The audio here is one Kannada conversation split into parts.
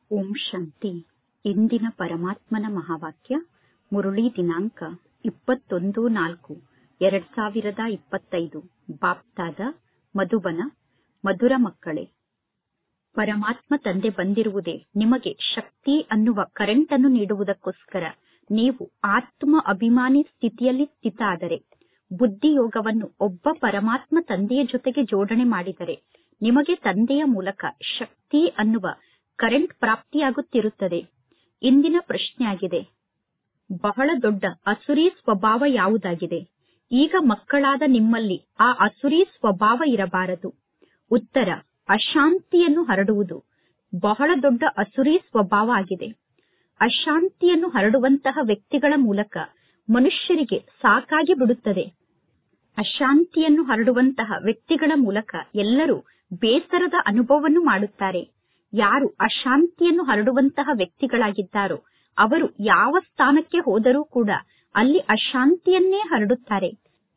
ಓಂ ಶಾಂತಿ ಇಂದಿನ ಪರಮಾತ್ಮನ ಮಹಾವಾಕ್ಯ ಮುರುಳಿ ದಿನಾಂಕ ಇಪ್ಪತ್ತೊಂದು ನಾಲ್ಕು ಎರಡ್ ಸಾವಿರದ ಇಪ್ಪತ್ತೈದು ಬಾಪ್ತಾದ ಮಧುಬನ ಮಧುರ ಮಕ್ಕಳೇ ಪರಮಾತ್ಮ ತಂದೆ ಬಂದಿರುವುದೇ ನಿಮಗೆ ಶಕ್ತಿ ಅನ್ನುವ ಕರೆಂಟ್ ಅನ್ನು ನೀಡುವುದಕ್ಕೋಸ್ಕರ ನೀವು ಆತ್ಮ ಅಭಿಮಾನಿ ಸ್ಥಿತಿಯಲ್ಲಿ ಸ್ಥಿತ ಆದರೆ ಬುದ್ಧಿಯೋಗವನ್ನು ಒಬ್ಬ ಪರಮಾತ್ಮ ತಂದೆಯ ಜೊತೆಗೆ ಜೋಡಣೆ ಮಾಡಿದರೆ ನಿಮಗೆ ತಂದೆಯ ಮೂಲಕ ಶಕ್ತಿ ಅನ್ನುವ ಕರೆಂಟ್ ಪ್ರಾಪ್ತಿಯಾಗುತ್ತಿರುತ್ತದೆ ಇಂದಿನ ಪ್ರಶ್ನೆಯಾಗಿದೆ ಬಹಳ ದೊಡ್ಡ ಅಸುರಿ ಸ್ವಭಾವ ಯಾವುದಾಗಿದೆ ಈಗ ಮಕ್ಕಳಾದ ನಿಮ್ಮಲ್ಲಿ ಆ ಅಸುರಿ ಸ್ವಭಾವ ಇರಬಾರದು ಉತ್ತರ ಅಶಾಂತಿಯನ್ನು ಹರಡುವುದು ಬಹಳ ದೊಡ್ಡ ಅಸುರಿ ಸ್ವಭಾವ ಆಗಿದೆ ಅಶಾಂತಿಯನ್ನು ಹರಡುವಂತಹ ವ್ಯಕ್ತಿಗಳ ಮೂಲಕ ಮನುಷ್ಯರಿಗೆ ಸಾಕಾಗಿ ಬಿಡುತ್ತದೆ ಅಶಾಂತಿಯನ್ನು ಹರಡುವಂತಹ ವ್ಯಕ್ತಿಗಳ ಮೂಲಕ ಎಲ್ಲರೂ ಬೇಸರದ ಅನುಭವವನ್ನು ಮಾಡುತ್ತಾರೆ ಯಾರು ಅಶಾಂತಿಯನ್ನು ಹರಡುವಂತಹ ವ್ಯಕ್ತಿಗಳಾಗಿದ್ದಾರೋ ಅವರು ಯಾವ ಸ್ಥಾನಕ್ಕೆ ಹೋದರೂ ಕೂಡ ಅಲ್ಲಿ ಅಶಾಂತಿಯನ್ನೇ ಹರಡುತ್ತಾರೆ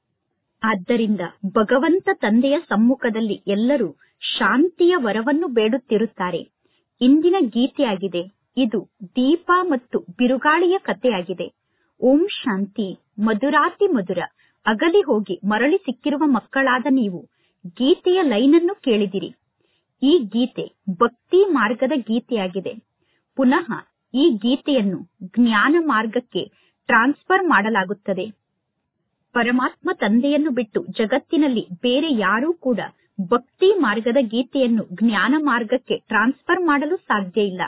ಆದ್ದರಿಂದ ಭಗವಂತ ತಂದೆಯ ಸಮ್ಮುಖದಲ್ಲಿ ಎಲ್ಲರೂ ಶಾಂತಿಯ ವರವನ್ನು ಬೇಡುತ್ತಿರುತ್ತಾರೆ ಇಂದಿನ ಗೀತೆಯಾಗಿದೆ ಇದು ದೀಪ ಮತ್ತು ಬಿರುಗಾಳಿಯ ಕಥೆಯಾಗಿದೆ ಓಂ ಶಾಂತಿ ಮಧುರಾತಿ ಮಧುರ ಅಗಲಿ ಹೋಗಿ ಮರಳಿ ಸಿಕ್ಕಿರುವ ಮಕ್ಕಳಾದ ನೀವು ಗೀತೆಯ ಲೈನನ್ನು ಕೇಳಿದಿರಿ ಈ ಗೀತೆ ಭಕ್ತಿ ಮಾರ್ಗದ ಗೀತೆಯಾಗಿದೆ ಪುನಃ ಈ ಗೀತೆಯನ್ನು ಜ್ಞಾನ ಮಾರ್ಗಕ್ಕೆ ಟ್ರಾನ್ಸ್ಫರ್ ಮಾಡಲಾಗುತ್ತದೆ ಪರಮಾತ್ಮ ತಂದೆಯನ್ನು ಬಿಟ್ಟು ಜಗತ್ತಿನಲ್ಲಿ ಬೇರೆ ಯಾರೂ ಕೂಡ ಭಕ್ತಿ ಮಾರ್ಗದ ಗೀತೆಯನ್ನು ಜ್ಞಾನ ಮಾರ್ಗಕ್ಕೆ ಟ್ರಾನ್ಸ್ಫರ್ ಮಾಡಲು ಸಾಧ್ಯ ಇಲ್ಲ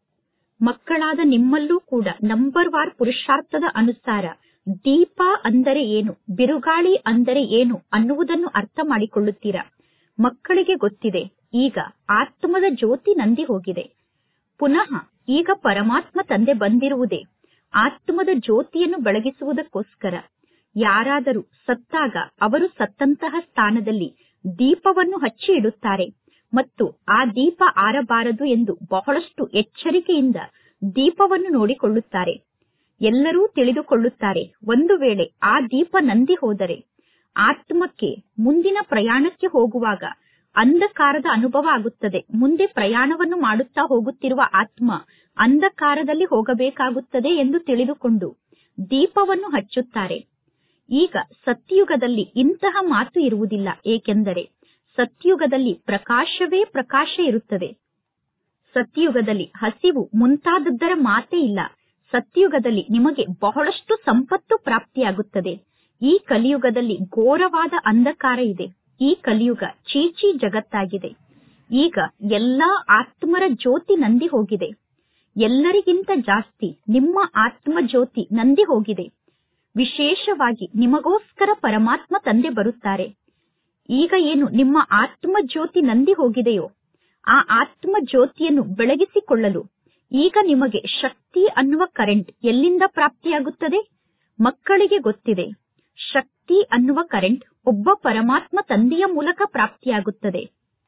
ಮಕ್ಕಳಾದ ನಿಮ್ಮಲ್ಲೂ ಕೂಡ ನಂಬರ್ ವಾರ್ ಪುರುಷಾರ್ಥದ ಅನುಸಾರ ದೀಪ ಅಂದರೆ ಏನು ಬಿರುಗಾಳಿ ಅಂದರೆ ಏನು ಅನ್ನುವುದನ್ನು ಅರ್ಥ ಮಾಡಿಕೊಳ್ಳುತ್ತೀರಾ ಮಕ್ಕಳಿಗೆ ಗೊತ್ತಿದೆ ಈಗ ಆತ್ಮದ ಜ್ಯೋತಿ ನಂದಿ ಹೋಗಿದೆ ಪುನಃ ಈಗ ಪರಮಾತ್ಮ ತಂದೆ ಬಂದಿರುವುದೇ ಆತ್ಮದ ಜ್ಯೋತಿಯನ್ನು ಬೆಳಗಿಸುವುದಕ್ಕೋಸ್ಕರ ಯಾರಾದರೂ ಸತ್ತಾಗ ಅವರು ಸತ್ತಂತಹ ಸ್ಥಾನದಲ್ಲಿ ದೀಪವನ್ನು ಹಚ್ಚಿ ಇಡುತ್ತಾರೆ ಮತ್ತು ಆ ದೀಪ ಆರಬಾರದು ಎಂದು ಬಹಳಷ್ಟು ಎಚ್ಚರಿಕೆಯಿಂದ ದೀಪವನ್ನು ನೋಡಿಕೊಳ್ಳುತ್ತಾರೆ ಎಲ್ಲರೂ ತಿಳಿದುಕೊಳ್ಳುತ್ತಾರೆ ಒಂದು ವೇಳೆ ಆ ದೀಪ ನಂದಿ ಹೋದರೆ ಆತ್ಮಕ್ಕೆ ಮುಂದಿನ ಪ್ರಯಾಣಕ್ಕೆ ಹೋಗುವಾಗ ಅಂಧಕಾರದ ಅನುಭವ ಆಗುತ್ತದೆ ಮುಂದೆ ಪ್ರಯಾಣವನ್ನು ಮಾಡುತ್ತಾ ಹೋಗುತ್ತಿರುವ ಆತ್ಮ ಅಂಧಕಾರದಲ್ಲಿ ಹೋಗಬೇಕಾಗುತ್ತದೆ ಎಂದು ತಿಳಿದುಕೊಂಡು ದೀಪವನ್ನು ಹಚ್ಚುತ್ತಾರೆ ಈಗ ಸತ್ಯುಗದಲ್ಲಿ ಇಂತಹ ಮಾತು ಇರುವುದಿಲ್ಲ ಏಕೆಂದರೆ ಸತ್ಯುಗದಲ್ಲಿ ಪ್ರಕಾಶವೇ ಪ್ರಕಾಶ ಇರುತ್ತದೆ ಸತ್ಯುಗದಲ್ಲಿ ಹಸಿವು ಮುಂತಾದದ್ದರ ಮಾತೇ ಇಲ್ಲ ಸತ್ಯುಗದಲ್ಲಿ ನಿಮಗೆ ಬಹಳಷ್ಟು ಸಂಪತ್ತು ಪ್ರಾಪ್ತಿಯಾಗುತ್ತದೆ ಈ ಕಲಿಯುಗದಲ್ಲಿ ಘೋರವಾದ ಅಂಧಕಾರ ಇದೆ ಈ ಕಲಿಯುಗ ಚೀಚಿ ಜಗತ್ತಾಗಿದೆ ಈಗ ಎಲ್ಲಾ ಆತ್ಮರ ಜ್ಯೋತಿ ನಂದಿ ಹೋಗಿದೆ ಎಲ್ಲರಿಗಿಂತ ಜಾಸ್ತಿ ನಿಮ್ಮ ಆತ್ಮ ಜ್ಯೋತಿ ನಂದಿ ಹೋಗಿದೆ ವಿಶೇಷವಾಗಿ ನಿಮಗೋಸ್ಕರ ಪರಮಾತ್ಮ ತಂದೆ ಬರುತ್ತಾರೆ ಈಗ ಏನು ನಿಮ್ಮ ಆತ್ಮ ಜ್ಯೋತಿ ನಂದಿ ಹೋಗಿದೆಯೋ ಆ ಆತ್ಮ ಜ್ಯೋತಿಯನ್ನು ಬೆಳಗಿಸಿಕೊಳ್ಳಲು ಈಗ ನಿಮಗೆ ಶಕ್ತಿ ಅನ್ನುವ ಕರೆಂಟ್ ಎಲ್ಲಿಂದ ಪ್ರಾಪ್ತಿಯಾಗುತ್ತದೆ ಮಕ್ಕಳಿಗೆ ಗೊತ್ತಿದೆ ಶಕ್ತಿ ಅನ್ನುವ ಕರೆಂಟ್ ಒಬ್ಬ ಪರಮಾತ್ಮ ತಂದೆಯ ಮೂಲಕ ಪ್ರಾಪ್ತಿಯಾಗುತ್ತದೆ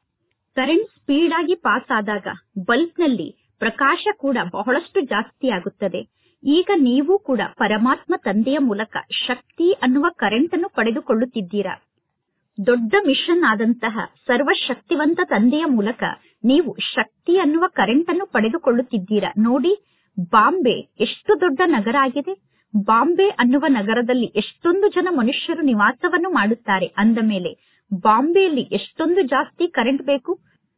ಕರೆಂಟ್ ಸ್ಪೀಡ್ ಆಗಿ ಪಾಸ್ ಆದಾಗ ಬಲ್ಬ್ನಲ್ಲಿ ಪ್ರಕಾಶ ಕೂಡ ಬಹಳಷ್ಟು ಜಾಸ್ತಿ ಆಗುತ್ತದೆ ಈಗ ನೀವು ಕೂಡ ಪರಮಾತ್ಮ ತಂದೆಯ ಮೂಲಕ ಶಕ್ತಿ ಅನ್ನುವ ಕರೆಂಟ್ ಅನ್ನು ಪಡೆದುಕೊಳ್ಳುತ್ತಿದ್ದೀರಾ ದೊಡ್ಡ ಮಿಷನ್ ಆದಂತಹ ಸರ್ವಶಕ್ತಿವಂತ ತಂದೆಯ ಮೂಲಕ ನೀವು ಶಕ್ತಿ ಅನ್ನುವ ಕರೆಂಟ್ ಅನ್ನು ಪಡೆದುಕೊಳ್ಳುತ್ತಿದ್ದೀರಾ ನೋಡಿ ಬಾಂಬೆ ಎಷ್ಟು ದೊಡ್ಡ ನಗರ ಆಗಿದೆ ಬಾಂಬೆ ಅನ್ನುವ ನಗರದಲ್ಲಿ ಎಷ್ಟೊಂದು ಜನ ಮನುಷ್ಯರು ನಿವಾಸವನ್ನು ಮಾಡುತ್ತಾರೆ ಅಂದ ಮೇಲೆ ಬಾಂಬೆಯಲ್ಲಿ ಎಷ್ಟೊಂದು ಜಾಸ್ತಿ ಕರೆಂಟ್ ಬೇಕು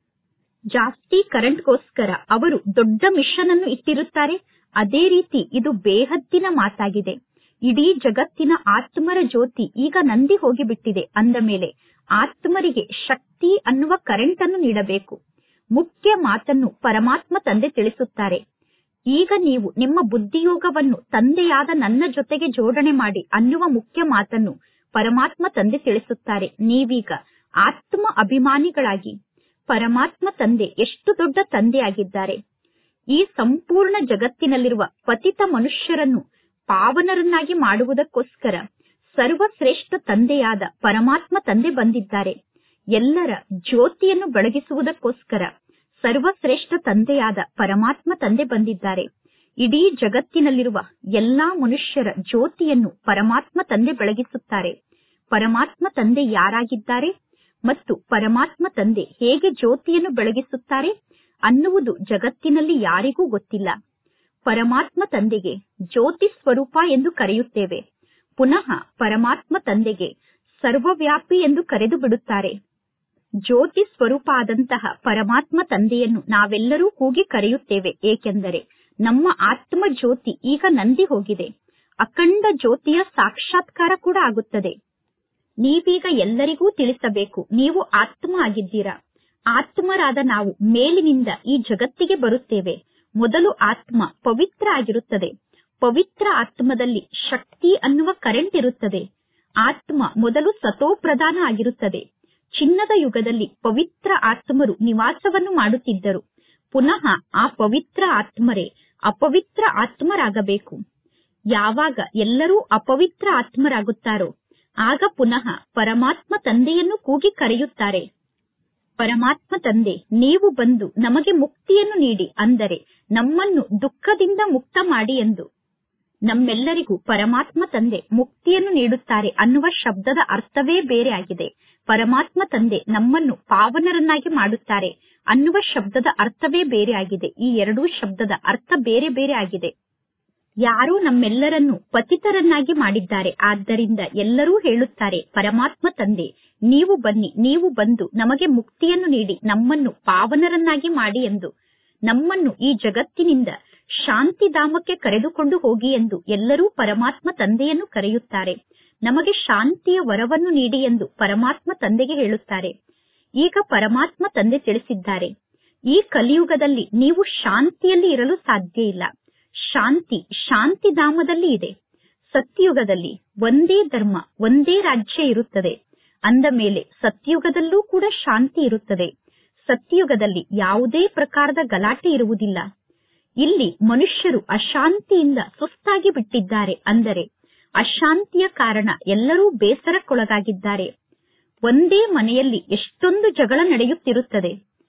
ಜಾಸ್ತಿ ಕರೆಂಟ್ಗೋಸ್ಕರ ಅವರು ದೊಡ್ಡ ಮಿಷನ್ ಅನ್ನು ಇಟ್ಟಿರುತ್ತಾರೆ ಅದೇ ರೀತಿ ಇದು ಬೇಹದ್ದಿನ ಮಾತಾಗಿದೆ ಇಡೀ ಜಗತ್ತಿನ ಆತ್ಮರ ಜ್ಯೋತಿ ಈಗ ನಂದಿ ಹೋಗಿಬಿಟ್ಟಿದೆ ಅಂದ ಮೇಲೆ ಆತ್ಮರಿಗೆ ಶಕ್ತಿ ಅನ್ನುವ ಕರೆಂಟ್ ಅನ್ನು ನೀಡಬೇಕು ಮುಖ್ಯ ಮಾತನ್ನು ಪರಮಾತ್ಮ ತಂದೆ ತಿಳಿಸುತ್ತಾರೆ ಈಗ ನೀವು ನಿಮ್ಮ ಬುದ್ಧಿಯೋಗವನ್ನು ತಂದೆಯಾದ ನನ್ನ ಜೊತೆಗೆ ಜೋಡಣೆ ಮಾಡಿ ಅನ್ನುವ ಮುಖ್ಯ ಮಾತನ್ನು ಪರಮಾತ್ಮ ತಂದೆ ತಿಳಿಸುತ್ತಾರೆ ನೀವೀಗ ಆತ್ಮ ಅಭಿಮಾನಿಗಳಾಗಿ ಪರಮಾತ್ಮ ತಂದೆ ಎಷ್ಟು ದೊಡ್ಡ ತಂದೆಯಾಗಿದ್ದಾರೆ ಈ ಸಂಪೂರ್ಣ ಜಗತ್ತಿನಲ್ಲಿರುವ ಪತಿತ ಮನುಷ್ಯರನ್ನು ಪಾವನರನ್ನಾಗಿ ಮಾಡುವುದಕ್ಕೋಸ್ಕರ ಸರ್ವಶ್ರೇಷ್ಠ ತಂದೆಯಾದ ಪರಮಾತ್ಮ ತಂದೆ ಬಂದಿದ್ದಾರೆ ಎಲ್ಲರ ಜ್ಯೋತಿಯನ್ನು ಬೆಳಗಿಸುವುದಕ್ಕೋಸ್ಕರ ಸರ್ವಶ್ರೇಷ್ಠ ತಂದೆಯಾದ ಪರಮಾತ್ಮ ತಂದೆ ಬಂದಿದ್ದಾರೆ ಇಡೀ ಜಗತ್ತಿನಲ್ಲಿರುವ ಎಲ್ಲಾ ಮನುಷ್ಯರ ಜ್ಯೋತಿಯನ್ನು ಪರಮಾತ್ಮ ತಂದೆ ಬೆಳಗಿಸುತ್ತಾರೆ ಪರಮಾತ್ಮ ತಂದೆ ಯಾರಾಗಿದ್ದಾರೆ ಮತ್ತು ಪರಮಾತ್ಮ ತಂದೆ ಹೇಗೆ ಜ್ಯೋತಿಯನ್ನು ಬೆಳಗಿಸುತ್ತಾರೆ ಅನ್ನುವುದು ಜಗತ್ತಿನಲ್ಲಿ ಯಾರಿಗೂ ಗೊತ್ತಿಲ್ಲ ಪರಮಾತ್ಮ ತಂದೆಗೆ ಜ್ಯೋತಿ ಸ್ವರೂಪ ಎಂದು ಕರೆಯುತ್ತೇವೆ ಪುನಃ ಪರಮಾತ್ಮ ತಂದೆಗೆ ಸರ್ವವ್ಯಾಪಿ ಎಂದು ಕರೆದು ಬಿಡುತ್ತಾರೆ ಜ್ಯೋತಿ ಸ್ವರೂಪ ಆದಂತಹ ಪರಮಾತ್ಮ ತಂದೆಯನ್ನು ನಾವೆಲ್ಲರೂ ಕೂಗಿ ಕರೆಯುತ್ತೇವೆ ಏಕೆಂದರೆ ನಮ್ಮ ಆತ್ಮ ಜ್ಯೋತಿ ಈಗ ನಂದಿ ಹೋಗಿದೆ ಅಖಂಡ ಜ್ಯೋತಿಯ ಸಾಕ್ಷಾತ್ಕಾರ ಕೂಡ ಆಗುತ್ತದೆ ನೀವೀಗ ಎಲ್ಲರಿಗೂ ತಿಳಿಸಬೇಕು ನೀವು ಆತ್ಮ ಆಗಿದ್ದೀರಾ ಆತ್ಮರಾದ ನಾವು ಮೇಲಿನಿಂದ ಈ ಜಗತ್ತಿಗೆ ಬರುತ್ತೇವೆ ಮೊದಲು ಆತ್ಮ ಪವಿತ್ರ ಆಗಿರುತ್ತದೆ ಪವಿತ್ರ ಆತ್ಮದಲ್ಲಿ ಶಕ್ತಿ ಅನ್ನುವ ಕರೆಂಟ್ ಇರುತ್ತದೆ ಆತ್ಮ ಮೊದಲು ಸತೋಪ್ರಧಾನ ಆಗಿರುತ್ತದೆ ಚಿನ್ನದ ಯುಗದಲ್ಲಿ ಪವಿತ್ರ ಆತ್ಮರು ನಿವಾಸವನ್ನು ಮಾಡುತ್ತಿದ್ದರು ಪುನಃ ಆ ಪವಿತ್ರ ಆತ್ಮರೇ ಅಪವಿತ್ರ ಆತ್ಮರಾಗಬೇಕು ಯಾವಾಗ ಎಲ್ಲರೂ ಅಪವಿತ್ರ ಆತ್ಮರಾಗುತ್ತಾರೋ ಆಗ ಪುನಃ ಪರಮಾತ್ಮ ತಂದೆಯನ್ನು ಕೂಗಿ ಕರೆಯುತ್ತಾರೆ ಪರಮಾತ್ಮ ತಂದೆ ನೀವು ಬಂದು ನಮಗೆ ಮುಕ್ತಿಯನ್ನು ನೀಡಿ ಅಂದರೆ ನಮ್ಮನ್ನು ದುಃಖದಿಂದ ಮುಕ್ತ ಮಾಡಿ ಎಂದು ನಮ್ಮೆಲ್ಲರಿಗೂ ಪರಮಾತ್ಮ ತಂದೆ ಮುಕ್ತಿಯನ್ನು ನೀಡುತ್ತಾರೆ ಅನ್ನುವ ಶಬ್ದದ ಅರ್ಥವೇ ಬೇರೆ ಆಗಿದೆ ಪರಮಾತ್ಮ ತಂದೆ ನಮ್ಮನ್ನು ಪಾವನರನ್ನಾಗಿ ಮಾಡುತ್ತಾರೆ ಅನ್ನುವ ಶಬ್ದದ ಅರ್ಥವೇ ಬೇರೆ ಆಗಿದೆ ಈ ಎರಡೂ ಶಬ್ದದ ಅರ್ಥ ಬೇರೆ ಬೇರೆ ಆಗಿದೆ ಯಾರೋ ನಮ್ಮೆಲ್ಲರನ್ನು ಪತಿತರನ್ನಾಗಿ ಮಾಡಿದ್ದಾರೆ ಆದ್ದರಿಂದ ಎಲ್ಲರೂ ಹೇಳುತ್ತಾರೆ ಪರಮಾತ್ಮ ತಂದೆ ನೀವು ಬನ್ನಿ ನೀವು ಬಂದು ನಮಗೆ ಮುಕ್ತಿಯನ್ನು ನೀಡಿ ನಮ್ಮನ್ನು ಪಾವನರನ್ನಾಗಿ ಮಾಡಿ ಎಂದು ನಮ್ಮನ್ನು ಈ ಜಗತ್ತಿನಿಂದ ಶಾಂತಿಧಾಮಕ್ಕೆ ಕರೆದುಕೊಂಡು ಹೋಗಿ ಎಂದು ಎಲ್ಲರೂ ಪರಮಾತ್ಮ ತಂದೆಯನ್ನು ಕರೆಯುತ್ತಾರೆ ನಮಗೆ ಶಾಂತಿಯ ವರವನ್ನು ನೀಡಿ ಎಂದು ಪರಮಾತ್ಮ ತಂದೆಗೆ ಹೇಳುತ್ತಾರೆ ಈಗ ಪರಮಾತ್ಮ ತಂದೆ ತಿಳಿಸಿದ್ದಾರೆ ಈ ಕಲಿಯುಗದಲ್ಲಿ ನೀವು ಶಾಂತಿಯಲ್ಲಿ ಇರಲು ಸಾಧ್ಯ ಇಲ್ಲ ಶಾಂತಿ ಶಾಂತಿಧಾಮದಲ್ಲಿ ಇದೆ ಸತ್ಯುಗದಲ್ಲಿ ಒಂದೇ ಧರ್ಮ ಒಂದೇ ರಾಜ್ಯ ಇರುತ್ತದೆ ಅಂದ ಮೇಲೆ ಸತ್ಯುಗದಲ್ಲೂ ಕೂಡ ಶಾಂತಿ ಇರುತ್ತದೆ ಸತ್ಯುಗದಲ್ಲಿ ಯಾವುದೇ ಪ್ರಕಾರದ ಗಲಾಟೆ ಇರುವುದಿಲ್ಲ ಇಲ್ಲಿ ಮನುಷ್ಯರು ಅಶಾಂತಿಯಿಂದ ಸುಸ್ತಾಗಿ ಬಿಟ್ಟಿದ್ದಾರೆ ಅಂದರೆ ಅಶಾಂತಿಯ ಕಾರಣ ಎಲ್ಲರೂ ಬೇಸರಕ್ಕೊಳಗಾಗಿದ್ದಾರೆ ಒಂದೇ ಮನೆಯಲ್ಲಿ ಎಷ್ಟೊಂದು ಜಗಳ ನಡೆಯುತ್ತಿರುತ್ತದೆ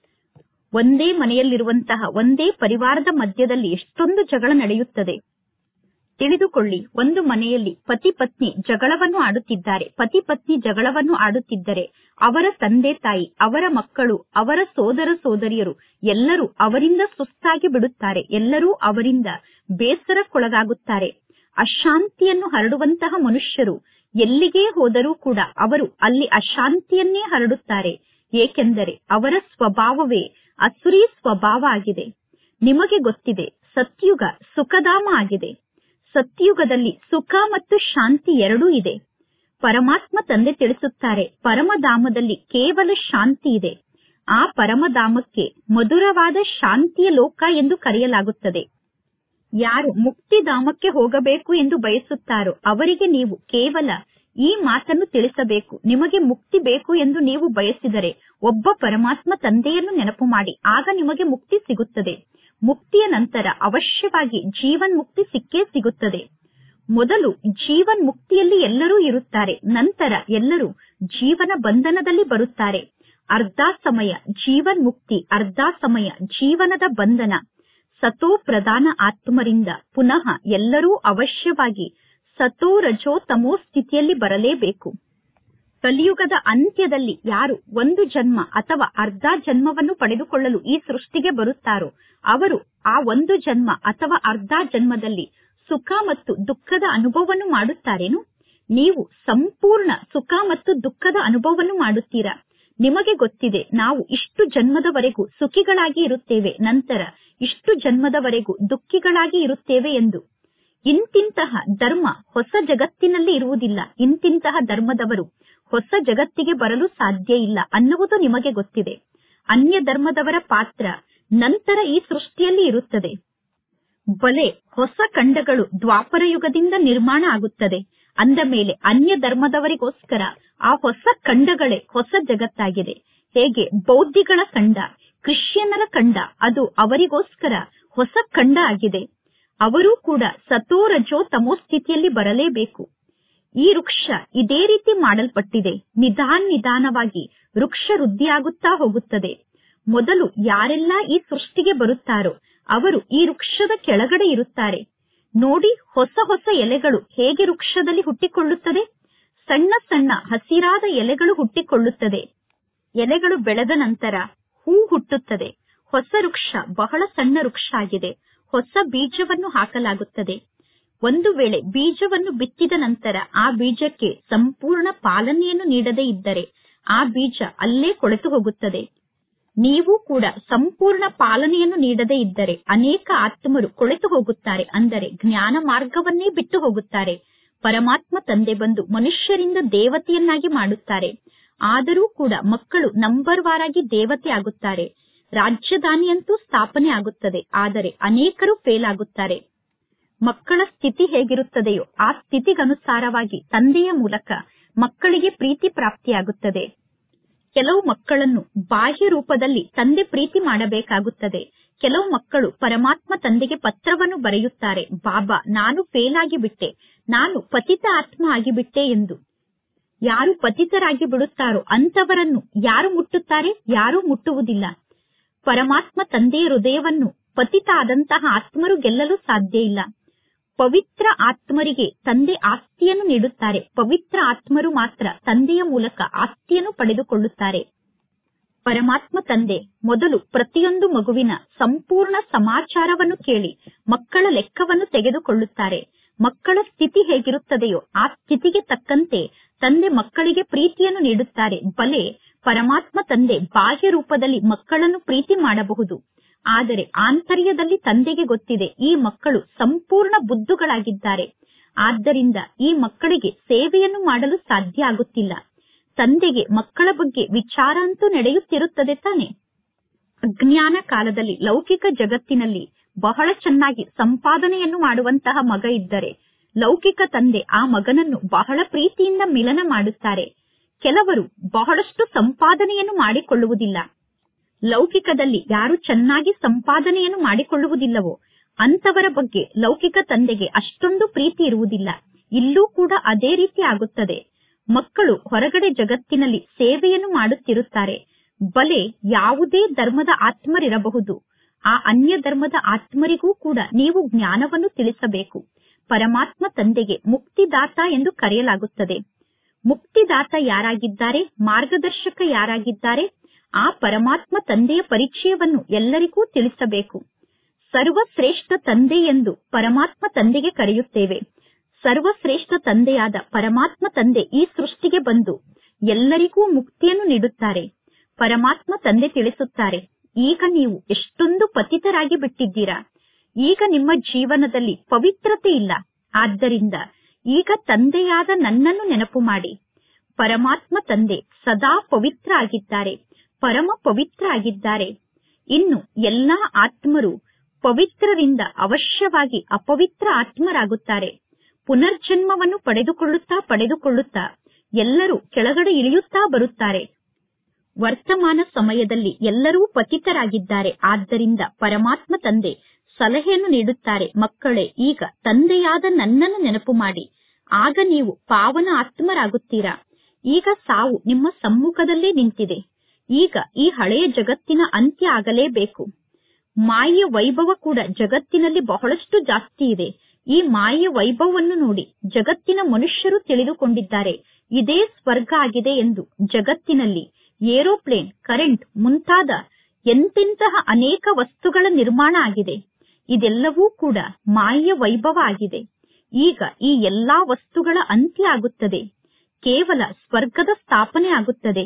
ಒಂದೇ ಮನೆಯಲ್ಲಿರುವಂತಹ ಒಂದೇ ಪರಿವಾರದ ಮಧ್ಯದಲ್ಲಿ ಎಷ್ಟೊಂದು ಜಗಳ ನಡೆಯುತ್ತದೆ ತಿಳಿದುಕೊಳ್ಳಿ ಒಂದು ಮನೆಯಲ್ಲಿ ಪತಿ ಪತ್ನಿ ಜಗಳವನ್ನು ಆಡುತ್ತಿದ್ದಾರೆ ಪತಿ ಪತ್ನಿ ಜಗಳವನ್ನು ಆಡುತ್ತಿದ್ದರೆ ಅವರ ತಂದೆ ತಾಯಿ ಅವರ ಮಕ್ಕಳು ಅವರ ಸೋದರ ಸೋದರಿಯರು ಎಲ್ಲರೂ ಅವರಿಂದ ಸುಸ್ತಾಗಿ ಬಿಡುತ್ತಾರೆ ಎಲ್ಲರೂ ಅವರಿಂದ ಬೇಸರಕ್ಕೊಳಗಾಗುತ್ತಾರೆ ಅಶಾಂತಿಯನ್ನು ಹರಡುವಂತಹ ಮನುಷ್ಯರು ಎಲ್ಲಿಗೇ ಹೋದರೂ ಕೂಡ ಅವರು ಅಲ್ಲಿ ಅಶಾಂತಿಯನ್ನೇ ಹರಡುತ್ತಾರೆ ಏಕೆಂದರೆ ಅವರ ಸ್ವಭಾವವೇ ಅಸುರಿ ಸ್ವಭಾವ ಆಗಿದೆ ನಿಮಗೆ ಗೊತ್ತಿದೆ ಸತ್ಯುಗ ಸುಖಧಾಮ ಆಗಿದೆ ಸತ್ಯುಗದಲ್ಲಿ ಸುಖ ಮತ್ತು ಶಾಂತಿ ಎರಡೂ ಇದೆ ಪರಮಾತ್ಮ ತಂದೆ ತಿಳಿಸುತ್ತಾರೆ ಪರಮಧಾಮದಲ್ಲಿ ಕೇವಲ ಶಾಂತಿ ಇದೆ ಆ ಪರಮಧಾಮಕ್ಕೆ ಮಧುರವಾದ ಶಾಂತಿಯ ಲೋಕ ಎಂದು ಕರೆಯಲಾಗುತ್ತದೆ ಯಾರು ಮುಕ್ತಿಧಾಮಕ್ಕೆ ಹೋಗಬೇಕು ಎಂದು ಬಯಸುತ್ತಾರೋ ಅವರಿಗೆ ನೀವು ಕೇವಲ ಈ ಮಾತನ್ನು ತಿಳಿಸಬೇಕು ನಿಮಗೆ ಮುಕ್ತಿ ಬೇಕು ಎಂದು ನೀವು ಬಯಸಿದರೆ ಒಬ್ಬ ಪರಮಾತ್ಮ ತಂದೆಯನ್ನು ನೆನಪು ಮಾಡಿ ಆಗ ನಿಮಗೆ ಮುಕ್ತಿ ಸಿಗುತ್ತದೆ ಮುಕ್ತಿಯ ನಂತರ ಅವಶ್ಯವಾಗಿ ಜೀವನ್ ಮುಕ್ತಿ ಸಿಕ್ಕೇ ಸಿಗುತ್ತದೆ ಮೊದಲು ಜೀವನ್ ಮುಕ್ತಿಯಲ್ಲಿ ಎಲ್ಲರೂ ಇರುತ್ತಾರೆ ನಂತರ ಎಲ್ಲರೂ ಜೀವನ ಬಂಧನದಲ್ಲಿ ಬರುತ್ತಾರೆ ಅರ್ಧ ಸಮಯ ಜೀವನ್ ಮುಕ್ತಿ ಅರ್ಧ ಸಮಯ ಜೀವನದ ಬಂಧನ ಸತೋ ಪ್ರಧಾನ ಆತ್ಮರಿಂದ ಪುನಃ ಎಲ್ಲರೂ ಅವಶ್ಯವಾಗಿ ಸತೋ ರಜೋ ತಮೋ ಸ್ಥಿತಿಯಲ್ಲಿ ಬರಲೇಬೇಕು ಕಲಿಯುಗದ ಅಂತ್ಯದಲ್ಲಿ ಯಾರು ಒಂದು ಜನ್ಮ ಅಥವಾ ಅರ್ಧ ಜನ್ಮವನ್ನು ಪಡೆದುಕೊಳ್ಳಲು ಈ ಸೃಷ್ಟಿಗೆ ಬರುತ್ತಾರೋ ಅವರು ಆ ಒಂದು ಜನ್ಮ ಅಥವಾ ಅರ್ಧ ಜನ್ಮದಲ್ಲಿ ಸುಖ ಮತ್ತು ದುಃಖದ ಅನುಭವವನ್ನು ಮಾಡುತ್ತಾರೇನು ನೀವು ಸಂಪೂರ್ಣ ಸುಖ ಮತ್ತು ದುಃಖದ ಅನುಭವವನ್ನು ಮಾಡುತ್ತೀರಾ ನಿಮಗೆ ಗೊತ್ತಿದೆ ನಾವು ಇಷ್ಟು ಜನ್ಮದವರೆಗೂ ಸುಖಿಗಳಾಗಿ ಇರುತ್ತೇವೆ ನಂತರ ಇಷ್ಟು ಜನ್ಮದವರೆಗೂ ದುಃಖಿಗಳಾಗಿ ಇರುತ್ತೇವೆ ಎಂದು ಇಂತಿಂತಹ ಧರ್ಮ ಹೊಸ ಜಗತ್ತಿನಲ್ಲಿ ಇರುವುದಿಲ್ಲ ಇಂತಿಂತಹ ಧರ್ಮದವರು ಹೊಸ ಜಗತ್ತಿಗೆ ಬರಲು ಸಾಧ್ಯ ಇಲ್ಲ ಅನ್ನುವುದು ನಿಮಗೆ ಗೊತ್ತಿದೆ ಅನ್ಯ ಧರ್ಮದವರ ಪಾತ್ರ ನಂತರ ಈ ಸೃಷ್ಟಿಯಲ್ಲಿ ಇರುತ್ತದೆ ಬಲೆ ಹೊಸ ಖಂಡಗಳು ದ್ವಾಪರ ಯುಗದಿಂದ ನಿರ್ಮಾಣ ಆಗುತ್ತದೆ ಅಂದ ಮೇಲೆ ಅನ್ಯ ಧರ್ಮದವರಿಗೋಸ್ಕರ ಆ ಹೊಸ ಖಂಡಗಳೇ ಹೊಸ ಜಗತ್ತಾಗಿದೆ ಹೇಗೆ ಬೌದ್ಧಿಗಳ ಖಂಡ ಕ್ರಿಶ್ಚಿಯನ್ನರ ಖಂಡ ಅದು ಅವರಿಗೋಸ್ಕರ ಹೊಸ ಖಂಡ ಆಗಿದೆ ಅವರೂ ಕೂಡ ಸತೋ ರಜೋ ತಮೋ ಸ್ಥಿತಿಯಲ್ಲಿ ಬರಲೇಬೇಕು ಈ ವೃಕ್ಷ ಇದೇ ರೀತಿ ಮಾಡಲ್ಪಟ್ಟಿದೆ ನಿಧಾನ ನಿಧಾನವಾಗಿ ವೃಕ್ಷ ವೃದ್ಧಿಯಾಗುತ್ತಾ ಹೋಗುತ್ತದೆ ಮೊದಲು ಯಾರೆಲ್ಲ ಈ ಸೃಷ್ಟಿಗೆ ಬರುತ್ತಾರೋ ಅವರು ಈ ವೃಕ್ಷದ ಕೆಳಗಡೆ ಇರುತ್ತಾರೆ ನೋಡಿ ಹೊಸ ಹೊಸ ಎಲೆಗಳು ಹೇಗೆ ವೃಕ್ಷದಲ್ಲಿ ಹುಟ್ಟಿಕೊಳ್ಳುತ್ತದೆ ಸಣ್ಣ ಸಣ್ಣ ಹಸಿರಾದ ಎಲೆಗಳು ಹುಟ್ಟಿಕೊಳ್ಳುತ್ತದೆ ಎಲೆಗಳು ಬೆಳೆದ ನಂತರ ಹೂ ಹುಟ್ಟುತ್ತದೆ ಹೊಸ ವೃಕ್ಷ ಬಹಳ ಸಣ್ಣ ವೃಕ್ಷ ಆಗಿದೆ ಹೊಸ ಬೀಜವನ್ನು ಹಾಕಲಾಗುತ್ತದೆ ಒಂದು ವೇಳೆ ಬೀಜವನ್ನು ಬಿತ್ತಿದ ನಂತರ ಆ ಬೀಜಕ್ಕೆ ಸಂಪೂರ್ಣ ಪಾಲನೆಯನ್ನು ನೀಡದೇ ಇದ್ದರೆ ಆ ಬೀಜ ಅಲ್ಲೇ ಕೊಳೆತು ಹೋಗುತ್ತದೆ ನೀವು ಕೂಡ ಸಂಪೂರ್ಣ ಪಾಲನೆಯನ್ನು ನೀಡದೇ ಇದ್ದರೆ ಅನೇಕ ಆತ್ಮರು ಕೊಳೆತು ಹೋಗುತ್ತಾರೆ ಅಂದರೆ ಜ್ಞಾನ ಮಾರ್ಗವನ್ನೇ ಬಿಟ್ಟು ಹೋಗುತ್ತಾರೆ ಪರಮಾತ್ಮ ತಂದೆ ಬಂದು ಮನುಷ್ಯರಿಂದ ದೇವತೆಯನ್ನಾಗಿ ಮಾಡುತ್ತಾರೆ ಆದರೂ ಕೂಡ ಮಕ್ಕಳು ನಂಬರ್ ವಾರಾಗಿ ದೇವತೆ ಆಗುತ್ತಾರೆ ರಾಜ್ಯಧಾನಿಯಂತೂ ಸ್ಥಾಪನೆ ಆಗುತ್ತದೆ ಆದರೆ ಅನೇಕರು ಫೇಲ್ ಆಗುತ್ತಾರೆ ಮಕ್ಕಳ ಸ್ಥಿತಿ ಹೇಗಿರುತ್ತದೆಯೋ ಆ ಸ್ಥಿತಿಗನುಸಾರವಾಗಿ ತಂದೆಯ ಮೂಲಕ ಮಕ್ಕಳಿಗೆ ಪ್ರೀತಿ ಪ್ರಾಪ್ತಿಯಾಗುತ್ತದೆ ಕೆಲವು ಮಕ್ಕಳನ್ನು ಬಾಹ್ಯ ರೂಪದಲ್ಲಿ ತಂದೆ ಪ್ರೀತಿ ಮಾಡಬೇಕಾಗುತ್ತದೆ ಕೆಲವು ಮಕ್ಕಳು ಪರಮಾತ್ಮ ತಂದೆಗೆ ಪತ್ರವನ್ನು ಬರೆಯುತ್ತಾರೆ ಬಾಬಾ ನಾನು ಫೇಲ್ ಆಗಿಬಿಟ್ಟೆ ನಾನು ಪತಿತ ಆತ್ಮ ಆಗಿಬಿಟ್ಟೆ ಎಂದು ಯಾರು ಪತಿತರಾಗಿ ಬಿಡುತ್ತಾರೋ ಅಂತವರನ್ನು ಯಾರು ಮುಟ್ಟುತ್ತಾರೆ ಯಾರೂ ಮುಟ್ಟುವುದಿಲ್ಲ ಪರಮಾತ್ಮ ತಂದೆಯ ಹೃದಯವನ್ನು ಪತಿತ ಆದಂತಹ ಆತ್ಮರು ಗೆಲ್ಲಲು ಸಾಧ್ಯ ಇಲ್ಲ ಪವಿತ್ರ ಆತ್ಮರಿಗೆ ತಂದೆ ಆಸ್ತಿಯನ್ನು ನೀಡುತ್ತಾರೆ ಪವಿತ್ರ ಆತ್ಮರು ಮಾತ್ರ ತಂದೆಯ ಮೂಲಕ ಆಸ್ತಿಯನ್ನು ಪಡೆದುಕೊಳ್ಳುತ್ತಾರೆ ಪರಮಾತ್ಮ ತಂದೆ ಮೊದಲು ಪ್ರತಿಯೊಂದು ಮಗುವಿನ ಸಂಪೂರ್ಣ ಸಮಾಚಾರವನ್ನು ಕೇಳಿ ಮಕ್ಕಳ ಲೆಕ್ಕವನ್ನು ತೆಗೆದುಕೊಳ್ಳುತ್ತಾರೆ ಮಕ್ಕಳ ಸ್ಥಿತಿ ಹೇಗಿರುತ್ತದೆಯೋ ಆ ಸ್ಥಿತಿಗೆ ತಕ್ಕಂತೆ ತಂದೆ ಮಕ್ಕಳಿಗೆ ಪ್ರೀತಿಯನ್ನು ನೀಡುತ್ತಾರೆ ಬಲೆ ಪರಮಾತ್ಮ ತಂದೆ ಬಾಹ್ಯ ರೂಪದಲ್ಲಿ ಮಕ್ಕಳನ್ನು ಪ್ರೀತಿ ಮಾಡಬಹುದು ಆದರೆ ಆಂತರ್ಯದಲ್ಲಿ ತಂದೆಗೆ ಗೊತ್ತಿದೆ ಈ ಮಕ್ಕಳು ಸಂಪೂರ್ಣ ಬುದ್ಧುಗಳಾಗಿದ್ದಾರೆ ಆದ್ದರಿಂದ ಈ ಮಕ್ಕಳಿಗೆ ಸೇವೆಯನ್ನು ಮಾಡಲು ಸಾಧ್ಯ ಆಗುತ್ತಿಲ್ಲ ತಂದೆಗೆ ಮಕ್ಕಳ ಬಗ್ಗೆ ವಿಚಾರ ಅಂತೂ ನಡೆಯುತ್ತಿರುತ್ತದೆ ತಾನೆ ಅಜ್ಞಾನ ಕಾಲದಲ್ಲಿ ಲೌಕಿಕ ಜಗತ್ತಿನಲ್ಲಿ ಬಹಳ ಚೆನ್ನಾಗಿ ಸಂಪಾದನೆಯನ್ನು ಮಾಡುವಂತಹ ಮಗ ಇದ್ದರೆ ಲೌಕಿಕ ತಂದೆ ಆ ಮಗನನ್ನು ಬಹಳ ಪ್ರೀತಿಯಿಂದ ಮಿಲನ ಮಾಡುತ್ತಾರೆ ಕೆಲವರು ಬಹಳಷ್ಟು ಸಂಪಾದನೆಯನ್ನು ಮಾಡಿಕೊಳ್ಳುವುದಿಲ್ಲ ಲೌಕಿಕದಲ್ಲಿ ಯಾರು ಚೆನ್ನಾಗಿ ಸಂಪಾದನೆಯನ್ನು ಮಾಡಿಕೊಳ್ಳುವುದಿಲ್ಲವೋ ಅಂತವರ ಬಗ್ಗೆ ಲೌಕಿಕ ತಂದೆಗೆ ಅಷ್ಟೊಂದು ಪ್ರೀತಿ ಇರುವುದಿಲ್ಲ ಇಲ್ಲೂ ಕೂಡ ಅದೇ ರೀತಿ ಆಗುತ್ತದೆ ಮಕ್ಕಳು ಹೊರಗಡೆ ಜಗತ್ತಿನಲ್ಲಿ ಸೇವೆಯನ್ನು ಮಾಡುತ್ತಿರುತ್ತಾರೆ ಬಲೆ ಯಾವುದೇ ಧರ್ಮದ ಆತ್ಮರಿರಬಹುದು ಆ ಅನ್ಯ ಧರ್ಮದ ಆತ್ಮರಿಗೂ ಕೂಡ ನೀವು ಜ್ಞಾನವನ್ನು ತಿಳಿಸಬೇಕು ಪರಮಾತ್ಮ ತಂದೆಗೆ ಮುಕ್ತಿದಾತ ಎಂದು ಕರೆಯಲಾಗುತ್ತದೆ ಮುಕ್ತಿದಾತ ಯಾರಾಗಿದ್ದಾರೆ ಮಾರ್ಗದರ್ಶಕ ಯಾರಾಗಿದ್ದಾರೆ ಆ ಪರಮಾತ್ಮ ತಂದೆಯ ಪರಿಚಯವನ್ನು ಎಲ್ಲರಿಗೂ ತಿಳಿಸಬೇಕು ಸರ್ವಶ್ರೇಷ್ಠ ತಂದೆ ಎಂದು ಪರಮಾತ್ಮ ತಂದೆಗೆ ಕರೆಯುತ್ತೇವೆ ಸರ್ವಶ್ರೇಷ್ಠ ತಂದೆಯಾದ ಪರಮಾತ್ಮ ತಂದೆ ಈ ಸೃಷ್ಟಿಗೆ ಬಂದು ಎಲ್ಲರಿಗೂ ಮುಕ್ತಿಯನ್ನು ನೀಡುತ್ತಾರೆ ಪರಮಾತ್ಮ ತಂದೆ ತಿಳಿಸುತ್ತಾರೆ ಈಗ ನೀವು ಎಷ್ಟೊಂದು ಪತಿತರಾಗಿ ಬಿಟ್ಟಿದ್ದೀರಾ ಈಗ ನಿಮ್ಮ ಜೀವನದಲ್ಲಿ ಪವಿತ್ರತೆ ಇಲ್ಲ ಆದ್ದರಿಂದ ಈಗ ತಂದೆಯಾದ ನನ್ನನ್ನು ನೆನಪು ಮಾಡಿ ಪರಮಾತ್ಮ ತಂದೆ ಸದಾ ಪವಿತ್ರ ಆಗಿದ್ದಾರೆ ಪರಮ ಪವಿತ್ರ ಆಗಿದ್ದಾರೆ ಇನ್ನು ಎಲ್ಲಾ ಆತ್ಮರು ಪವಿತ್ರರಿಂದ ಅವಶ್ಯವಾಗಿ ಅಪವಿತ್ರ ಆತ್ಮರಾಗುತ್ತಾರೆ ಪುನರ್ಜನ್ಮವನ್ನು ಪಡೆದುಕೊಳ್ಳುತ್ತಾ ಪಡೆದುಕೊಳ್ಳುತ್ತಾ ಎಲ್ಲರೂ ಕೆಳಗಡೆ ಇಳಿಯುತ್ತಾ ಬರುತ್ತಾರೆ ವರ್ತಮಾನ ಸಮಯದಲ್ಲಿ ಎಲ್ಲರೂ ಪತಿತರಾಗಿದ್ದಾರೆ ಆದ್ದರಿಂದ ಪರಮಾತ್ಮ ತಂದೆ ಸಲಹೆಯನ್ನು ನೀಡುತ್ತಾರೆ ಮಕ್ಕಳೇ ಈಗ ತಂದೆಯಾದ ನನ್ನನ್ನು ನೆನಪು ಮಾಡಿ ಆಗ ನೀವು ಪಾವನ ಆತ್ಮರಾಗುತ್ತೀರಾ ಈಗ ಸಾವು ನಿಮ್ಮ ಸಮ್ಮುಖದಲ್ಲೇ ನಿಂತಿದೆ ಈಗ ಈ ಹಳೆಯ ಜಗತ್ತಿನ ಅಂತ್ಯ ಆಗಲೇಬೇಕು ಮಾಯೆಯ ವೈಭವ ಕೂಡ ಜಗತ್ತಿನಲ್ಲಿ ಬಹಳಷ್ಟು ಜಾಸ್ತಿ ಇದೆ ಈ ಮಾಯೆಯ ವೈಭವವನ್ನು ನೋಡಿ ಜಗತ್ತಿನ ಮನುಷ್ಯರು ತಿಳಿದುಕೊಂಡಿದ್ದಾರೆ ಇದೇ ಸ್ವರ್ಗ ಆಗಿದೆ ಎಂದು ಜಗತ್ತಿನಲ್ಲಿ ಏರೋಪ್ಲೇನ್ ಕರೆಂಟ್ ಮುಂತಾದ ಎಂತೆಂತಹ ಅನೇಕ ವಸ್ತುಗಳ ನಿರ್ಮಾಣ ಆಗಿದೆ ಇದೆಲ್ಲವೂ ಕೂಡ ಮಾಯೆಯ ವೈಭವ ಆಗಿದೆ ಈಗ ಈ ಎಲ್ಲಾ ವಸ್ತುಗಳ ಅಂತ್ಯ ಆಗುತ್ತದೆ ಕೇವಲ ಸ್ವರ್ಗದ ಸ್ಥಾಪನೆ ಆಗುತ್ತದೆ